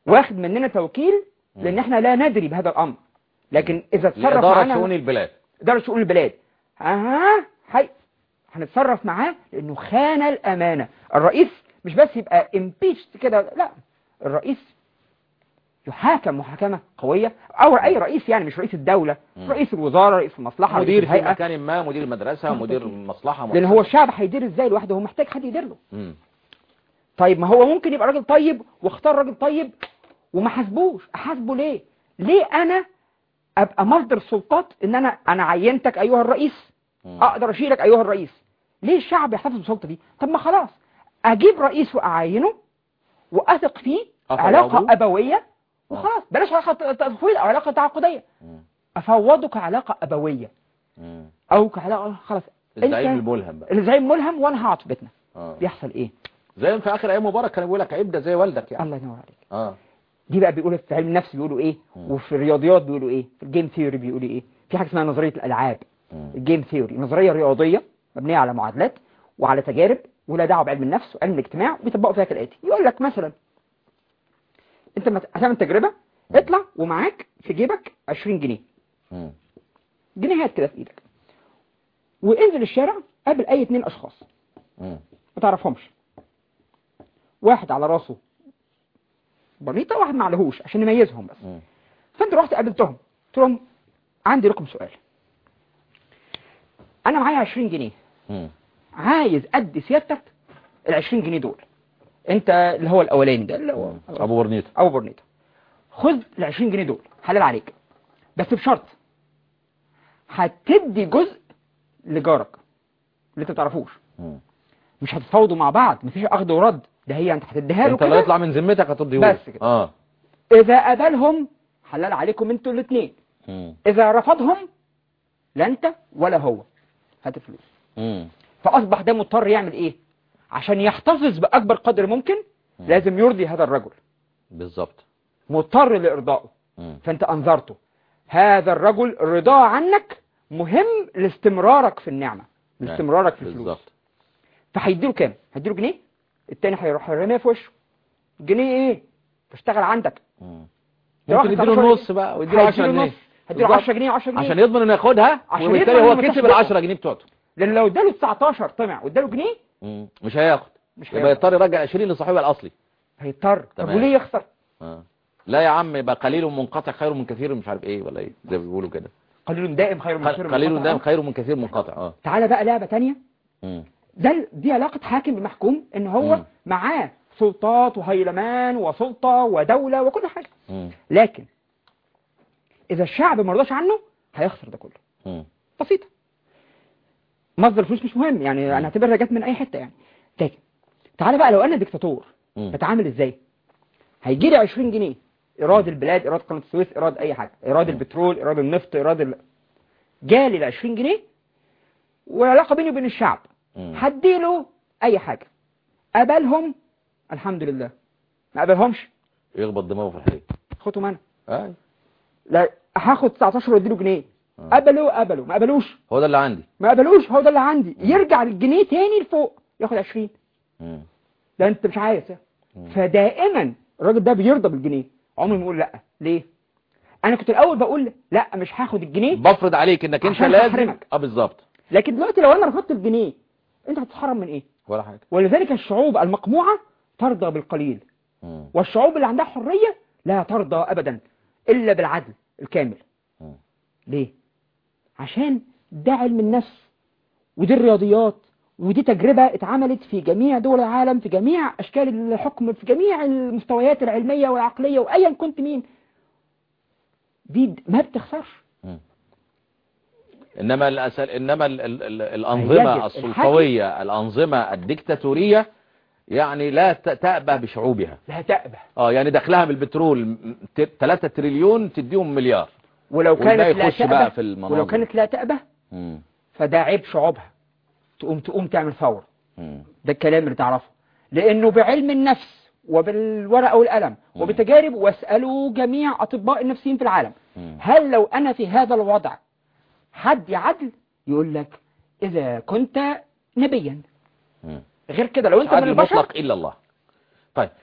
Speaker 3: واخد مننا توكيل لان احنا لا ندري بهذا الامر لكن اذا اتصرف
Speaker 2: لإدارة
Speaker 3: معانا
Speaker 2: شؤون البلاد
Speaker 3: إدارة شؤون البلاد اه هاي هنتصرف معاه لأنه خان الأمانة الرئيس مش بس يبقى impeached كده لا الرئيس يحاكم محاكمة قوية أو أي رئيس يعني مش رئيس الدولة
Speaker 2: مم.
Speaker 3: رئيس الوزارة رئيس المصلحة
Speaker 2: مدير
Speaker 3: رئيس
Speaker 2: في
Speaker 3: الهيئة
Speaker 2: مكان ما مدير المدرسة مدير المصلحة
Speaker 3: لأن هو الشعب هيدير إزاي لوحده هو محتاج حد يدير له
Speaker 2: مم.
Speaker 3: طيب ما هو ممكن يبقى راجل طيب واختار راجل طيب وما حاسبوش احاسبه ليه ليه انا ابقى مصدر سلطات ان انا انا عينتك ايها الرئيس
Speaker 2: مم.
Speaker 3: اقدر اشيلك ايها الرئيس ليه الشعب يحتفظ بالسلطه دي طب ما خلاص اجيب رئيس واعينه واثق فيه
Speaker 2: أفوضه.
Speaker 3: علاقه ابويه وخلاص بلاش علاقه تفويض او علاقه تعاقديه
Speaker 2: مم.
Speaker 3: افوضه كعلاقه ابويه
Speaker 2: مم.
Speaker 3: او كعلاقه خلاص
Speaker 2: الزعيم
Speaker 3: أنت
Speaker 2: الملهم بقى
Speaker 3: الزعيم ملهم وانا هقعد في بيتنا
Speaker 2: اه
Speaker 3: بيحصل ايه
Speaker 2: زي ما في اخر ايام مبارك كان بيقول لك عيب ده زي والدك يعني
Speaker 3: الله ينور عليك
Speaker 2: اه
Speaker 3: دي بقى بيقولوا في علم النفس بيقولوا ايه
Speaker 2: مم.
Speaker 3: وفي الرياضيات بيقولوا ايه في الجيم ثيوري بيقولوا ايه في حاجه اسمها نظريه الالعاب
Speaker 2: مم.
Speaker 3: الجيم ثيوري نظريه رياضيه مبنيه على معادلات وعلى تجارب ولا دعوه بعلم النفس وعلم الاجتماع بيطبقوا فيها كالاتي يقول لك مثلا انت ما هتعمل تجربه اطلع ومعاك في جيبك 20 جنيه
Speaker 2: مم.
Speaker 3: جنيهات كده في ايدك وانزل الشارع قابل اي اتنين اشخاص
Speaker 2: مم.
Speaker 3: ما تعرفهمش واحد على راسه برنيطه واحد ما عليهوش عشان نميزهم بس
Speaker 2: مم.
Speaker 3: فانت رحت قابلتهم قلت لهم عندي لكم سؤال انا معايا 20 جنيه
Speaker 2: مم.
Speaker 3: عايز ادي سيادتك ال 20 جنيه دول انت اللي هو الاولاني ده اللي هو
Speaker 2: مم. ابو برنيطة
Speaker 3: ابو برنيطه خد ال 20 جنيه دول حلال عليك بس بشرط هتدي جزء لجارك اللي انت ما تعرفوش
Speaker 2: مم.
Speaker 3: مش هتتفاوضوا مع بعض مفيش اخد ورد ده هي انت هتديها له
Speaker 2: انت اللي
Speaker 3: كده
Speaker 2: يطلع من ذمتك هتديه
Speaker 3: بس كده.
Speaker 2: اه
Speaker 3: اذا قبلهم حلال عليكم انتوا الاثنين
Speaker 2: مم.
Speaker 3: اذا رفضهم لا انت ولا هو هات الفلوس
Speaker 2: مم.
Speaker 3: فاصبح ده مضطر يعمل ايه عشان يحتفظ باكبر قدر ممكن لازم يرضي هذا الرجل
Speaker 2: بالظبط
Speaker 3: مضطر لارضائه
Speaker 2: مم.
Speaker 3: فانت انذرته هذا الرجل رضاه عنك مهم لاستمرارك في النعمة لاستمرارك في الفلوس
Speaker 2: بالظبط
Speaker 3: فهيديله كام هيديله جنيه التاني هيروح يرميها في وشه جنيه ايه تشتغل عندك
Speaker 2: مم.
Speaker 3: ده
Speaker 2: ممكن
Speaker 3: واحد
Speaker 2: يديله
Speaker 3: 19
Speaker 2: نص بقى ويديله 10
Speaker 3: هيديله
Speaker 2: جنيه
Speaker 3: نص هيديله
Speaker 2: بالظبط.
Speaker 3: 10 جنيه 10 جنيه
Speaker 2: عشان يضمن انه ياخدها
Speaker 3: عشان
Speaker 2: وبالتالي
Speaker 3: يضمن
Speaker 2: هو
Speaker 3: إنه ما
Speaker 2: كسب ال
Speaker 3: ياخدش
Speaker 2: 10 جنيه بتوعته
Speaker 3: لان لو اداله 19 طمع واداله جنيه
Speaker 2: مم. مش هياخد
Speaker 3: مش
Speaker 2: يبقى
Speaker 3: هياخد
Speaker 2: يضطر يرجع 20 لصاحبها الاصلي
Speaker 3: هيضطر طب
Speaker 2: تمام.
Speaker 3: وليه يخسر
Speaker 2: آه. لا يا عم يبقى قليل منقطع خير من كثير مش عارف ايه ولا ايه زي ما بيقولوا كده
Speaker 3: قليل دائم خير من كثير
Speaker 2: قليل
Speaker 3: منقطع.
Speaker 2: دائم خير من كثير منقطع اه
Speaker 3: تعالى بقى لعبة تانية
Speaker 2: مم.
Speaker 3: ده دي علاقة حاكم بمحكوم ان هو
Speaker 2: مم.
Speaker 3: معاه سلطات وهيلمان وسلطة ودولة وكل حاجة
Speaker 2: مم.
Speaker 3: لكن اذا الشعب ما رضاش عنه هيخسر ده كله
Speaker 2: مم.
Speaker 3: بسيطة مصدر الفلوس مش مهم يعني انا اعتبرها جت من اي حتة يعني لكن تعالى بقى لو انا ديكتاتور
Speaker 2: مم.
Speaker 3: بتعامل ازاي هيجي لي 20 جنيه ايراد البلاد ايراد قناة السويس ايراد اي حاجة ايراد البترول ايراد النفط ايراد ال... جالي ال 20 جنيه والعلاقة بيني وبين الشعب
Speaker 2: مم.
Speaker 3: هديله اي حاجة قبلهم الحمد لله ما قبلهمش
Speaker 2: يخبط دماغه في الحديد
Speaker 3: خدهم انا
Speaker 2: آه.
Speaker 3: لا هاخد 19 واديله جنيه
Speaker 2: آه.
Speaker 3: قبلوا قبلوا ما قبلوش
Speaker 2: هو ده اللي عندي
Speaker 3: ما قبلوش هو ده اللي عندي يرجع الجنيه تاني لفوق ياخد 20
Speaker 2: مم.
Speaker 3: ده انت مش عايز فدائما الراجل ده بيرضى بالجنيه عمره ما يقول لا ليه انا كنت الاول بقول لا مش هاخد الجنيه
Speaker 2: بفرض عليك انك انت
Speaker 3: عشان
Speaker 2: لازم
Speaker 3: هحرمك.
Speaker 2: اه بالظبط
Speaker 3: لكن دلوقتي لو انا رفضت الجنيه انت هتتحرم من ايه
Speaker 2: ولا حاجه
Speaker 3: ولذلك الشعوب المقموعة ترضى بالقليل
Speaker 2: مم.
Speaker 3: والشعوب اللي عندها حرية لا ترضى ابدا الا بالعدل الكامل
Speaker 2: مم.
Speaker 3: ليه عشان ده علم النفس ودي الرياضيات ودي تجربة اتعملت في جميع دول العالم في جميع أشكال الحكم في جميع المستويات العلمية والعقلية وأيا كنت مين دي د- ما بتخسرش
Speaker 2: مم. انما الأسل انما ال ال ال الانظمه
Speaker 3: يجب
Speaker 2: السلطويه الانظمه الديكتاتوريه يعني لا ت- تأبى بشعوبها
Speaker 3: لا تأبه
Speaker 2: اه يعني دخلها بالبترول 3 تريليون تديهم مليار
Speaker 3: ولو
Speaker 2: والباقي
Speaker 3: كانت لا
Speaker 2: يخش بقى
Speaker 3: تأبه
Speaker 2: في المناظر.
Speaker 3: ولو كانت لا تأبه
Speaker 2: مم.
Speaker 3: فده عيب شعوبها تقوم تقوم تعمل ثورة
Speaker 2: مم.
Speaker 3: ده الكلام اللي تعرفه لأنه بعلم النفس وبالورقة والقلم
Speaker 2: مم.
Speaker 3: وبتجارب واسألوا جميع أطباء النفسيين في العالم
Speaker 2: مم.
Speaker 3: هل لو أنا في هذا الوضع حد عدل يقول لك إذا كنت نبيا
Speaker 2: مم.
Speaker 3: غير كده لو أنت من
Speaker 2: عدل
Speaker 3: البشر
Speaker 2: مطلق الا الله طيب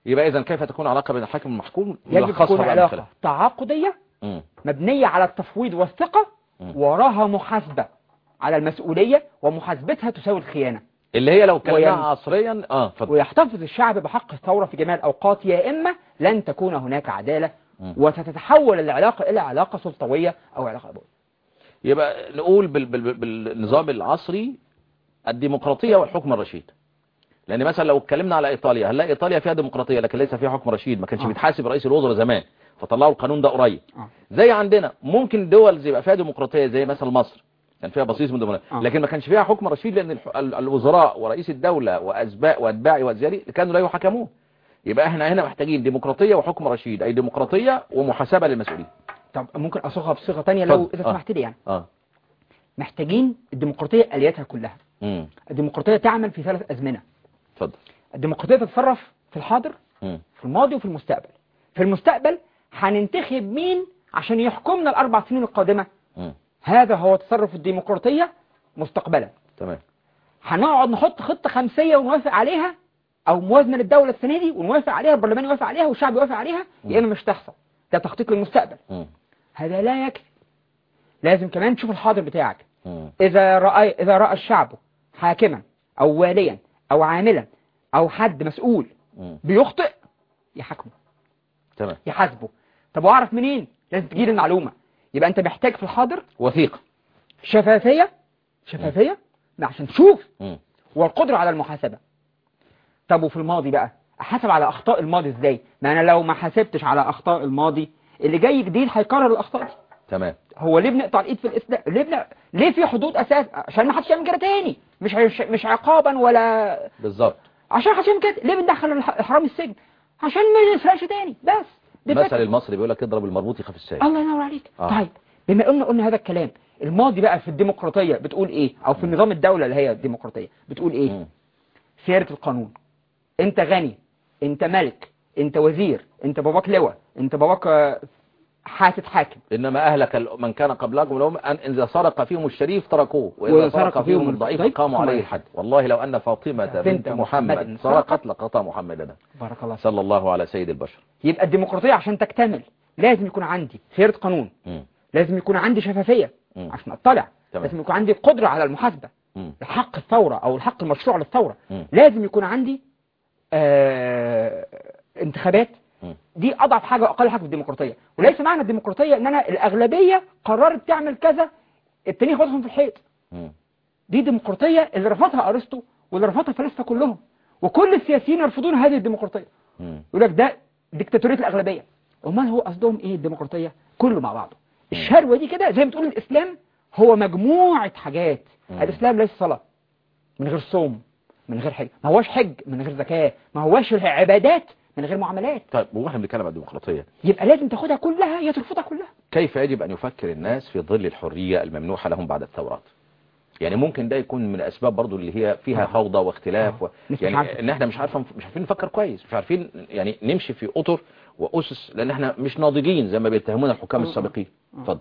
Speaker 2: يبقى اذا كيف تكون علاقة بين الحاكم والمحكوم
Speaker 3: يجب
Speaker 2: نلخصها
Speaker 3: تكون
Speaker 2: بقى من
Speaker 3: علاقة
Speaker 2: خلال.
Speaker 3: تعاقدية
Speaker 2: مم.
Speaker 3: مبنية على التفويض والثقة
Speaker 2: مم.
Speaker 3: وراها محاسبة على المسؤولية ومحاسبتها تساوي الخيانة
Speaker 2: اللي هي لو كلمناها
Speaker 3: وين-
Speaker 2: عصريا اه اتفضل
Speaker 3: ويحتفظ الشعب بحق الثورة في جميع الأوقات يا إما لن تكون هناك عدالة
Speaker 2: مم.
Speaker 3: وستتحول العلاقة إلى علاقة سلطوية أو علاقة أبوية
Speaker 2: يبقى نقول بال بال بالنظام العصري الديمقراطية والحكم الرشيد لان مثلا لو اتكلمنا على ايطاليا هنلاقي ايطاليا فيها ديمقراطية لكن ليس فيها حكم رشيد ما كانش
Speaker 3: آه.
Speaker 2: بيتحاسب رئيس الوزراء زمان فطلعوا القانون ده قريب
Speaker 3: آه.
Speaker 2: زي عندنا ممكن دول زي يبقى فيها ديمقراطية زي مثلا مصر كان فيها بسيط من الديمقراطية
Speaker 3: آه.
Speaker 2: لكن ما كانش فيها حكم رشيد لان الح- ال- الوزراء ورئيس الدولة وأسباء واتباعي وأزيالي كانوا لا يحكمون يبقى احنا هنا محتاجين ديمقراطية وحكم رشيد اي ديمقراطية ومحاسبة للمسؤولين
Speaker 3: طب ممكن أصيغها بصيغة تانية لو
Speaker 2: اتفضل.
Speaker 3: إذا
Speaker 2: آه.
Speaker 3: سمحت لي يعني
Speaker 2: اه
Speaker 3: محتاجين الديمقراطية آلياتها كلها
Speaker 2: امم
Speaker 3: الديمقراطية تعمل في ثلاث أزمنة
Speaker 2: اتفضل
Speaker 3: الديمقراطية تتصرف في الحاضر
Speaker 2: امم
Speaker 3: في الماضي وفي المستقبل في المستقبل هننتخب مين عشان يحكمنا الأربع سنين القادمة
Speaker 2: امم
Speaker 3: هذا هو تصرف الديمقراطية مستقبلا
Speaker 2: تمام
Speaker 3: هنقعد نحط خطة خمسية ونوافق عليها أو موازنة للدولة السنة دي ونوافق عليها البرلمان يوافق عليها والشعب يوافق عليها يا إما مش تحصل ده تخطيط للمستقبل
Speaker 2: امم
Speaker 3: هذا لا يكفي لازم كمان تشوف الحاضر بتاعك
Speaker 2: امم
Speaker 3: إذا رأى إذا رأى الشعب حاكما أو واليا أو عاملا أو حد مسؤول
Speaker 2: امم
Speaker 3: بيخطئ يحاكمه
Speaker 2: تمام
Speaker 3: يحاسبه طب واعرف منين لازم تجيلي المعلومة يبقى انت محتاج في الحاضر
Speaker 2: وثيقة
Speaker 3: شفافية شفافية لا عشان تشوف
Speaker 2: امم
Speaker 3: والقدرة على المحاسبة طب وفي الماضي بقى احاسب على اخطاء الماضي ازاي ما انا لو ما حاسبتش على اخطاء الماضي اللي جاي جديد هيكرر الاخطاء دي
Speaker 2: تمام
Speaker 3: هو ليه بنقطع الايد في الاسلام ليه بن... ليه في حدود اساس عشان ما حدش يعمل كده تاني مش عش... مش عقابا ولا
Speaker 2: بالظبط
Speaker 3: عشان حدش يعمل كده ليه بندخل الح- الحرام السجن عشان ما يسرقش تاني بس دي
Speaker 2: المثل
Speaker 3: فكرة.
Speaker 2: المصري بيقول لك اضرب المربوط يخاف السايق
Speaker 3: الله ينور عليك
Speaker 2: آه.
Speaker 3: طيب بما قلنا قلنا هذا الكلام الماضي بقى في الديمقراطية بتقول ايه او في نظام الدولة اللي هي الديمقراطية بتقول ايه
Speaker 2: مم.
Speaker 3: سيادة القانون انت غني انت ملك انت وزير انت باباك لواء انت باباك آه، حاسد حاكم
Speaker 2: انما اهلك ال- من كان قبلكم لهم ان اذا سرق فيهم الشريف تركوه واذا
Speaker 3: وإذا
Speaker 2: سرق
Speaker 3: سرق
Speaker 2: فيهم
Speaker 3: فيهم
Speaker 2: الضعيف
Speaker 3: الضعيف
Speaker 2: قاموا عليه
Speaker 3: قاموا
Speaker 2: الحد والله لو ان فاطمة
Speaker 3: بنت
Speaker 2: بنت محمد
Speaker 3: محمد
Speaker 2: سرقت لقطع محمدا
Speaker 3: بارك الله فيك
Speaker 2: صلى الله على سيد البشر
Speaker 3: يبقى الديمقراطية عشان تكتمل لازم يكون عندي سيادة قانون
Speaker 2: مم.
Speaker 3: لازم يكون عندي شفافية
Speaker 2: مم.
Speaker 3: عشان اطلع
Speaker 2: تمام.
Speaker 3: لازم يكون عندي قدرة على المحاسبة
Speaker 2: مم.
Speaker 3: حق الثورة او الحق المشروع للثورة
Speaker 2: مم.
Speaker 3: لازم يكون عندي آه انتخابات
Speaker 2: مم.
Speaker 3: دي اضعف حاجة واقل حاجة في الديمقراطية وليس معنى الديمقراطية ان انا الاغلبية قررت تعمل كذا التانيين خدهم في الحيط
Speaker 2: مم.
Speaker 3: دي ديمقراطية اللي رفضها ارسطو واللي رفضها الفلاسفة كلهم وكل السياسيين يرفضون هذه الديمقراطية
Speaker 2: مم.
Speaker 3: يقول لك ده ديكتاتورية الأغلبية امال هو قصدهم ايه الديمقراطية كله مع بعضه الشروة دي كده زي ما تقول الإسلام هو مجموعة حاجات
Speaker 2: مم.
Speaker 3: الإسلام ليس صلاة من غير صوم من غير حج ما هواش حج من غير زكاة ما هواش عبادات من غير معاملات
Speaker 2: طيب واحنا بنتكلم عن الديمقراطية
Speaker 3: يبقى لازم تاخدها كلها يا ترفضها كلها
Speaker 2: كيف يجب أن يفكر الناس في ظل الحرية الممنوحة لهم بعد الثورات يعني ممكن ده يكون من الأسباب برضو اللي هي فيها
Speaker 3: آه.
Speaker 2: فوضى واختلاف و...
Speaker 3: مش
Speaker 2: يعني
Speaker 3: عارف.
Speaker 2: ان احنا مش عارفين مش عارفين نفكر كويس مش عارفين يعني نمشي في أطر وأسس لأن احنا مش ناضجين زي ما بيتهمونا الحكام
Speaker 3: آه.
Speaker 2: السابقين
Speaker 3: آه.
Speaker 2: اتفضل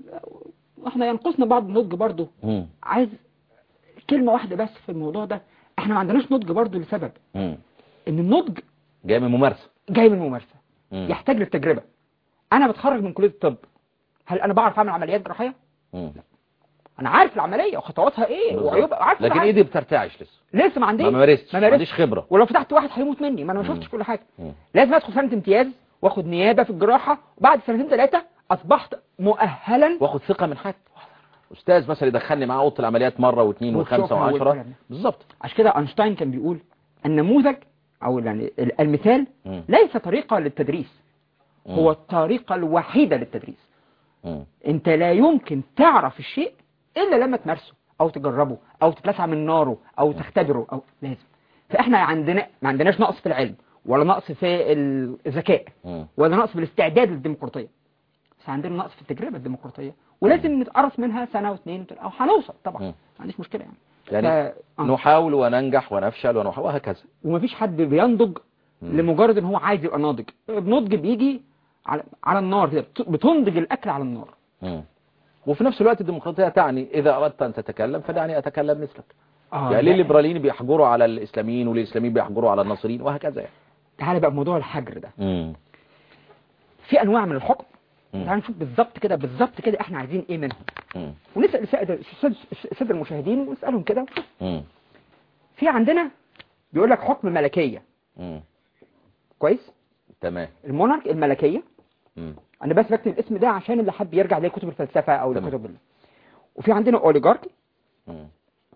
Speaker 3: احنا ينقصنا بعض النضج برضو
Speaker 2: مم.
Speaker 3: عايز كلمة واحدة بس في الموضوع ده احنا ما عندناش نضج برضو لسبب
Speaker 2: مم.
Speaker 3: ان النضج
Speaker 2: جاي من ممارسة
Speaker 3: جاي من الممارسة
Speaker 2: مم.
Speaker 3: يحتاج للتجربة انا بتخرج من كلية الطب هل انا بعرف اعمل عمليات جراحية
Speaker 2: مم.
Speaker 3: انا عارف العملية وخطواتها ايه
Speaker 2: بالظبط.
Speaker 3: وعيوبها عارف كل
Speaker 2: لكن
Speaker 3: حاجة.
Speaker 2: ايدي بترتعش لسه
Speaker 3: لسه ما عنديش
Speaker 2: ما مارستش
Speaker 3: ما
Speaker 2: ما
Speaker 3: مارستش
Speaker 2: عنديش خبرة
Speaker 3: ولو فتحت واحد هيموت مني ما انا ما
Speaker 2: مم.
Speaker 3: شفتش كل حاجة
Speaker 2: مم.
Speaker 3: لازم ادخل سنة امتياز واخد نيابة في الجراحة وبعد سنتين ثلاثة اصبحت مؤهلا
Speaker 2: واخد ثقة من حد استاذ مثلا يدخلني معاه اوضه العمليات مره واثنين وخمسه
Speaker 3: والشوكة
Speaker 2: وعشرة
Speaker 3: والكلام ده.
Speaker 2: بالظبط
Speaker 3: عشان كده اينشتاين كان بيقول النموذج او يعني المثال
Speaker 2: مم.
Speaker 3: ليس طريقة للتدريس
Speaker 2: مم.
Speaker 3: هو الطريقة الوحيدة للتدريس
Speaker 2: مم.
Speaker 3: انت لا يمكن تعرف الشيء الا لما تمارسه او تجربه او تتلسع من ناره او تختبره او لازم فاحنا عندنا ما عندناش نقص في العلم ولا نقص في الذكاء
Speaker 2: مم.
Speaker 3: ولا نقص في الاستعداد للديمقراطية بس عندنا نقص في التجربة الديمقراطية ولازم نتقرص منها سنة واثنين وثلاثة او هنوصل طبعا
Speaker 2: مم.
Speaker 3: ما عنديش مشكلة يعني
Speaker 2: يعني
Speaker 3: ف... آه.
Speaker 2: نحاول وننجح ونفشل ونح... وهكذا
Speaker 3: ومفيش حد بينضج
Speaker 2: مم.
Speaker 3: لمجرد ان هو عايز يبقى ناضج النضج بيجي على على النار كده بت- بتنضج الاكل على النار
Speaker 2: مم. وفي نفس الوقت الديمقراطية تعني إذا أردت أن تتكلم فدعني أتكلم مثلك
Speaker 3: آه
Speaker 2: يعني ليه
Speaker 3: لا.
Speaker 2: الليبراليين بيحجروا على الإسلاميين والإسلاميين بيحجروا على الناصريين وهكذا يعني
Speaker 3: تعالى بقى موضوع الحجر ده
Speaker 2: مم.
Speaker 3: في انواع من الحكم
Speaker 2: مم.
Speaker 3: تعالى نشوف بالظبط كده بالظبط كده احنا عايزين ايه منهم
Speaker 2: مم.
Speaker 3: ونسال الساده السادة- السادة المشاهدين ونسالهم كده
Speaker 2: مم.
Speaker 3: في عندنا بيقول لك حكم ملكيه
Speaker 2: مم.
Speaker 3: كويس
Speaker 2: تمام
Speaker 3: المونارك الملكيه
Speaker 2: مم.
Speaker 3: انا بس بكتب الاسم ده عشان اللي حب يرجع لكتب الفلسفه او
Speaker 2: تمام.
Speaker 3: لكتب ال... وفي عندنا اوليجاركي
Speaker 2: مم.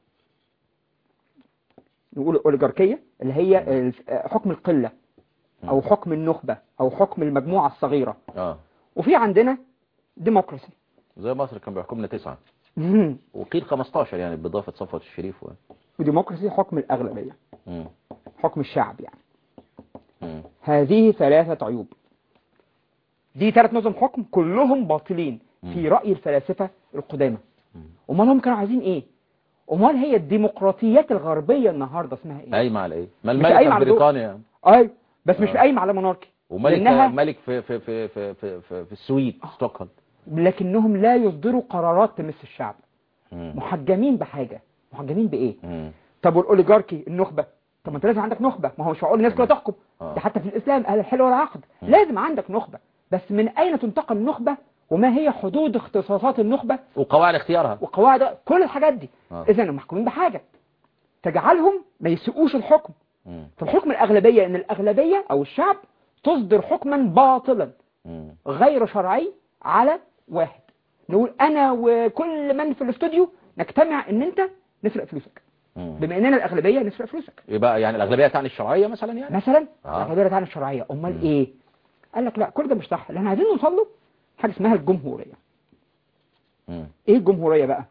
Speaker 3: نقول الاوليجاركيه اللي هي ال- حكم القله او حكم النخبه او حكم المجموعه الصغيره
Speaker 2: اه
Speaker 3: وفي عندنا ديمقراسي
Speaker 2: زي مصر كان بيحكمنا تسعة وقيل 15 يعني بإضافة صفوة الشريف و...
Speaker 3: وديمقراسي حكم الاغلبيه
Speaker 2: مم.
Speaker 3: حكم الشعب يعني
Speaker 2: مم.
Speaker 3: هذه ثلاثة عيوب دي ثلاث نظم حكم كلهم باطلين في رأي الفلاسفة القدامى امال هم كانوا عايزين ايه امال هي الديمقراطيات الغربية النهاردة اسمها ايه
Speaker 2: قايمة على ايه ما
Speaker 3: مش
Speaker 2: الملك
Speaker 3: قايمة على
Speaker 2: البريطاني يعني.
Speaker 3: اي بس مش
Speaker 2: آه.
Speaker 3: قايمة على موناركي
Speaker 2: وملك
Speaker 3: لأنها
Speaker 2: ملك في في في في في, في, في السويد ستوكهولم
Speaker 3: لكنهم لا يصدروا قرارات تمس الشعب
Speaker 2: مم.
Speaker 3: محجمين بحاجة محجمين بايه
Speaker 2: مم.
Speaker 3: طب والاوليجاركي النخبة طب ما انت لازم عندك نخبة ما هو مش معقول الناس كلها تحكم
Speaker 2: آه.
Speaker 3: ده حتى في الاسلام اهل الحل والعقد لازم عندك نخبة بس من اين تنتقل النخبة وما هي حدود اختصاصات النخبة
Speaker 2: وقواعد اختيارها
Speaker 3: وقواعد كل الحاجات دي
Speaker 2: آه.
Speaker 3: اذا هم محكومين بحاجة تجعلهم ما يسوقوش الحكم
Speaker 2: مم.
Speaker 3: فالحكم الأغلبية ان الأغلبية او الشعب تصدر حكما باطلا
Speaker 2: مم.
Speaker 3: غير شرعي على واحد نقول انا وكل من في الاستوديو نجتمع ان انت نسرق فلوسك
Speaker 2: مم.
Speaker 3: بما اننا الأغلبية نسرق فلوسك
Speaker 2: يبقى يعني الأغلبية تعني الشرعية مثلا يعني
Speaker 3: مثلا
Speaker 2: آه.
Speaker 3: الأغلبية تعني الشرعية امال
Speaker 2: مم.
Speaker 3: ايه قال لك لا كل ده مش صح اللي احنا عايزين نوصل له حاجة اسمها الجمهورية
Speaker 2: مم.
Speaker 3: ايه الجمهورية بقى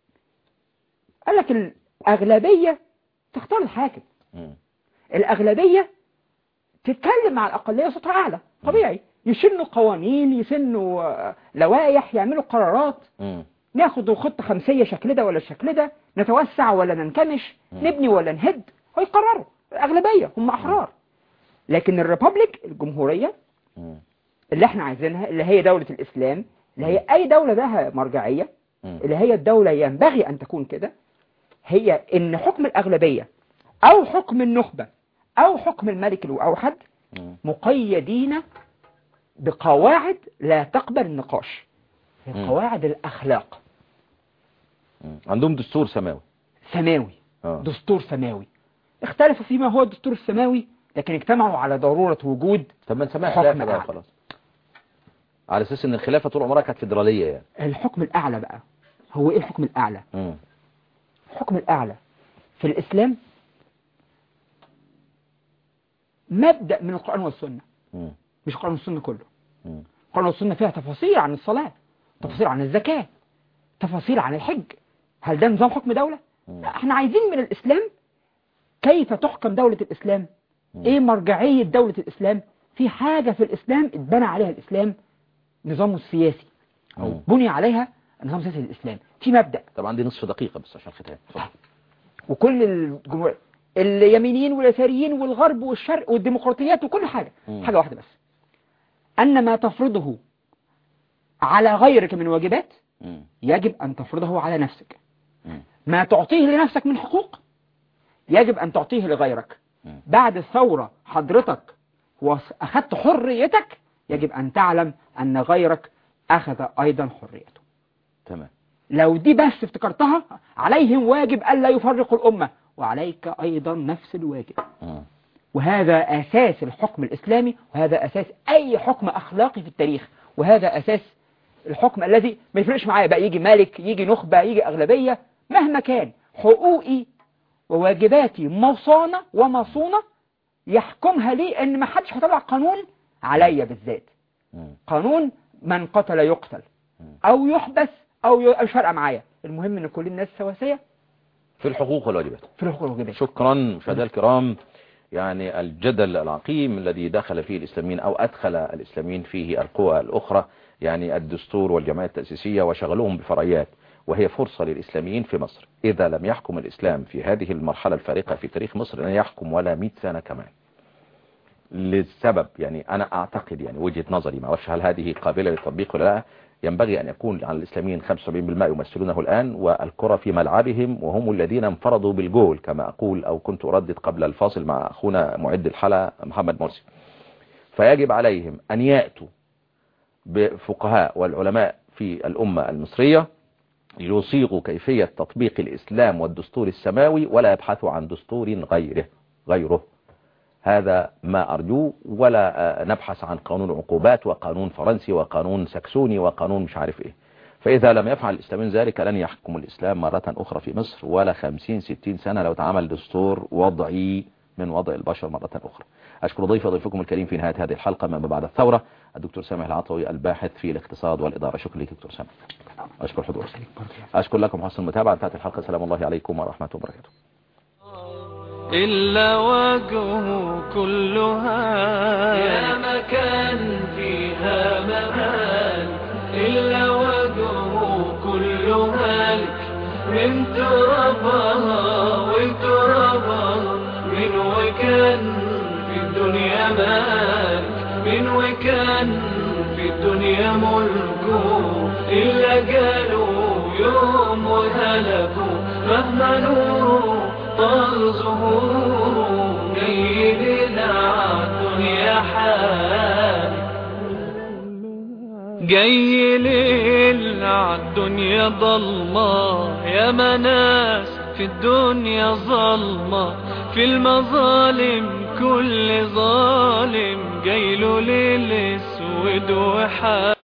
Speaker 3: قال لك الأغلبية تختار الحاكم
Speaker 2: مم.
Speaker 3: الأغلبية تتكلم مع الأقلية صوتها أعلى طبيعي يشنوا قوانين يسنوا آه، لوائح يعملوا قرارات
Speaker 2: مم.
Speaker 3: ناخد خطة خمسية شكل ده ولا الشكل ده نتوسع ولا ننكمش
Speaker 2: مم.
Speaker 3: نبني ولا نهد هيقرروا الأغلبية هم أحرار لكن الريبابليك الجمهورية
Speaker 2: مم.
Speaker 3: اللي احنا عايزينها اللي هي دولة الإسلام اللي هي أي دولة لها مرجعية
Speaker 2: مم.
Speaker 3: اللي هي الدولة ينبغي أن تكون كده هي إن حكم الأغلبية أو حكم النخبة أو حكم الملك الأوحد
Speaker 2: مم.
Speaker 3: مقيدين بقواعد لا تقبل النقاش هي
Speaker 2: مم.
Speaker 3: قواعد الأخلاق
Speaker 2: مم. عندهم دستور سماوي
Speaker 3: سماوي
Speaker 2: اه
Speaker 3: دستور سماوي اختلفوا فيما هو الدستور السماوي لكن اجتمعوا على ضرورة وجود
Speaker 2: طب ما نسميها
Speaker 3: حكم
Speaker 2: خلافة بقى
Speaker 3: أعلى.
Speaker 2: خلاص على اساس ان الخلافة طول عمرها كانت فيدرالية يعني
Speaker 3: الحكم الأعلى بقى هو إيه الحكم الأعلى
Speaker 2: مم.
Speaker 3: الحكم الأعلى في الإسلام مبدأ من القرآن والسنة
Speaker 2: مم.
Speaker 3: مش القرآن والسنة كله
Speaker 2: مم.
Speaker 3: القرآن والسنة فيها تفاصيل عن الصلاة تفاصيل عن الزكاة تفاصيل عن الحج هل ده نظام حكم دولة؟
Speaker 2: مم.
Speaker 3: لا احنا عايزين من الإسلام كيف تحكم دولة الإسلام
Speaker 2: مم.
Speaker 3: ايه مرجعية دولة الإسلام في حاجة في الإسلام اتبنى عليها الإسلام نظامه السياسي أو
Speaker 2: مم.
Speaker 3: بني عليها النظام السياسي للإسلام في مبدأ
Speaker 2: طبعا دي نصف دقيقة بس عشان الختام اتفضل.
Speaker 3: وكل الجمهور اليمينيين واليساريين والغرب والشرق والديمقراطيات وكل حاجة
Speaker 2: مم.
Speaker 3: حاجة واحدة بس أن ما تفرضه على غيرك من واجبات
Speaker 2: مم.
Speaker 3: يجب أن تفرضه على نفسك
Speaker 2: مم.
Speaker 3: ما تعطيه لنفسك من حقوق يجب أن تعطيه لغيرك
Speaker 2: مم.
Speaker 3: بعد الثورة حضرتك وأخذت حريتك يجب أن تعلم أن غيرك أخذ أيضا حريته
Speaker 2: تمام
Speaker 3: لو دي بس افتكرتها عليهم واجب ألا يفرقوا الأمة وعليك أيضا نفس الواجب
Speaker 2: مم.
Speaker 3: وهذا أساس الحكم الإسلامي وهذا أساس أي حكم أخلاقي في التاريخ وهذا أساس الحكم الذي ما يفرقش معايا بقى يجي مالك يجي نخبة يجي أغلبية مهما كان حقوقي وواجباتي مصانة ومصونة يحكمها لي ان ما حدش هيطلع قانون عليا بالذات
Speaker 2: مم.
Speaker 3: قانون من قتل يقتل او يحبس او ي- مش فارقه معايا المهم ان كل الناس سواسيه
Speaker 2: في الحقوق والواجبات
Speaker 3: في الحقوق والواجبات
Speaker 2: شكرا مشاهدينا الكرام يعني الجدل العقيم الذي دخل فيه الإسلاميين أو أدخل الإسلاميين فيه القوى الأخرى يعني الدستور والجمعية التأسيسية وشغلوهم بفرعيات وهي فرصة للإسلاميين في مصر إذا لم يحكم الإسلام في هذه المرحلة الفارقة في تاريخ مصر لن يحكم ولا 100 سنة كمان للسبب يعني أنا أعتقد يعني وجهة نظري ما أعرفش هل هذه قابلة للتطبيق ولا لا ينبغي أن يكون على الإسلاميين 75% يمثلونه الآن والكرة في ملعبهم وهم الذين انفرضوا بالجول كما أقول أو كنت أردد قبل الفاصل مع أخونا معد الحلقة محمد مرسي فيجب عليهم أن يأتوا بفقهاء والعلماء في الأمة المصرية يصيغوا كيفية تطبيق الإسلام والدستور السماوي ولا يبحثوا عن دستور غيره غيره هذا ما أرجوه ولا نبحث عن قانون عقوبات وقانون فرنسي وقانون سكسوني وقانون مش عارف ايه فإذا لم يفعل الإسلاميين ذلك لن يحكم الإسلام مرة أخرى في مصر ولا خمسين ستين سنة لو تعمل دستور وضعي من وضع البشر مرة أخرى أشكر ضيف ضيفكم الكريم في نهاية هذه الحلقة ما بعد الثورة الدكتور سامح العطوي الباحث في الاقتصاد والإدارة شكرا لك دكتور سامح أشكر حضورك أشكر لكم حسن المتابعة انتهت الحلقة سلام الله عليكم ورحمة وبركاته
Speaker 1: إلا وجهه كلها يا مكان فيها ممال إلا وجهه كلها من ترابها وترابها من وكان في الدنيا مالك من وكان في الدنيا ملكه إلا قالوا يوم وهلكوا مهما نوره طال ظهوره جيدنا الدنيا حال جاي ليل عالدنيا ضلمة يا مناس في الدنيا ظلمة في المظالم كل ظالم جاي له ليل اسود وحال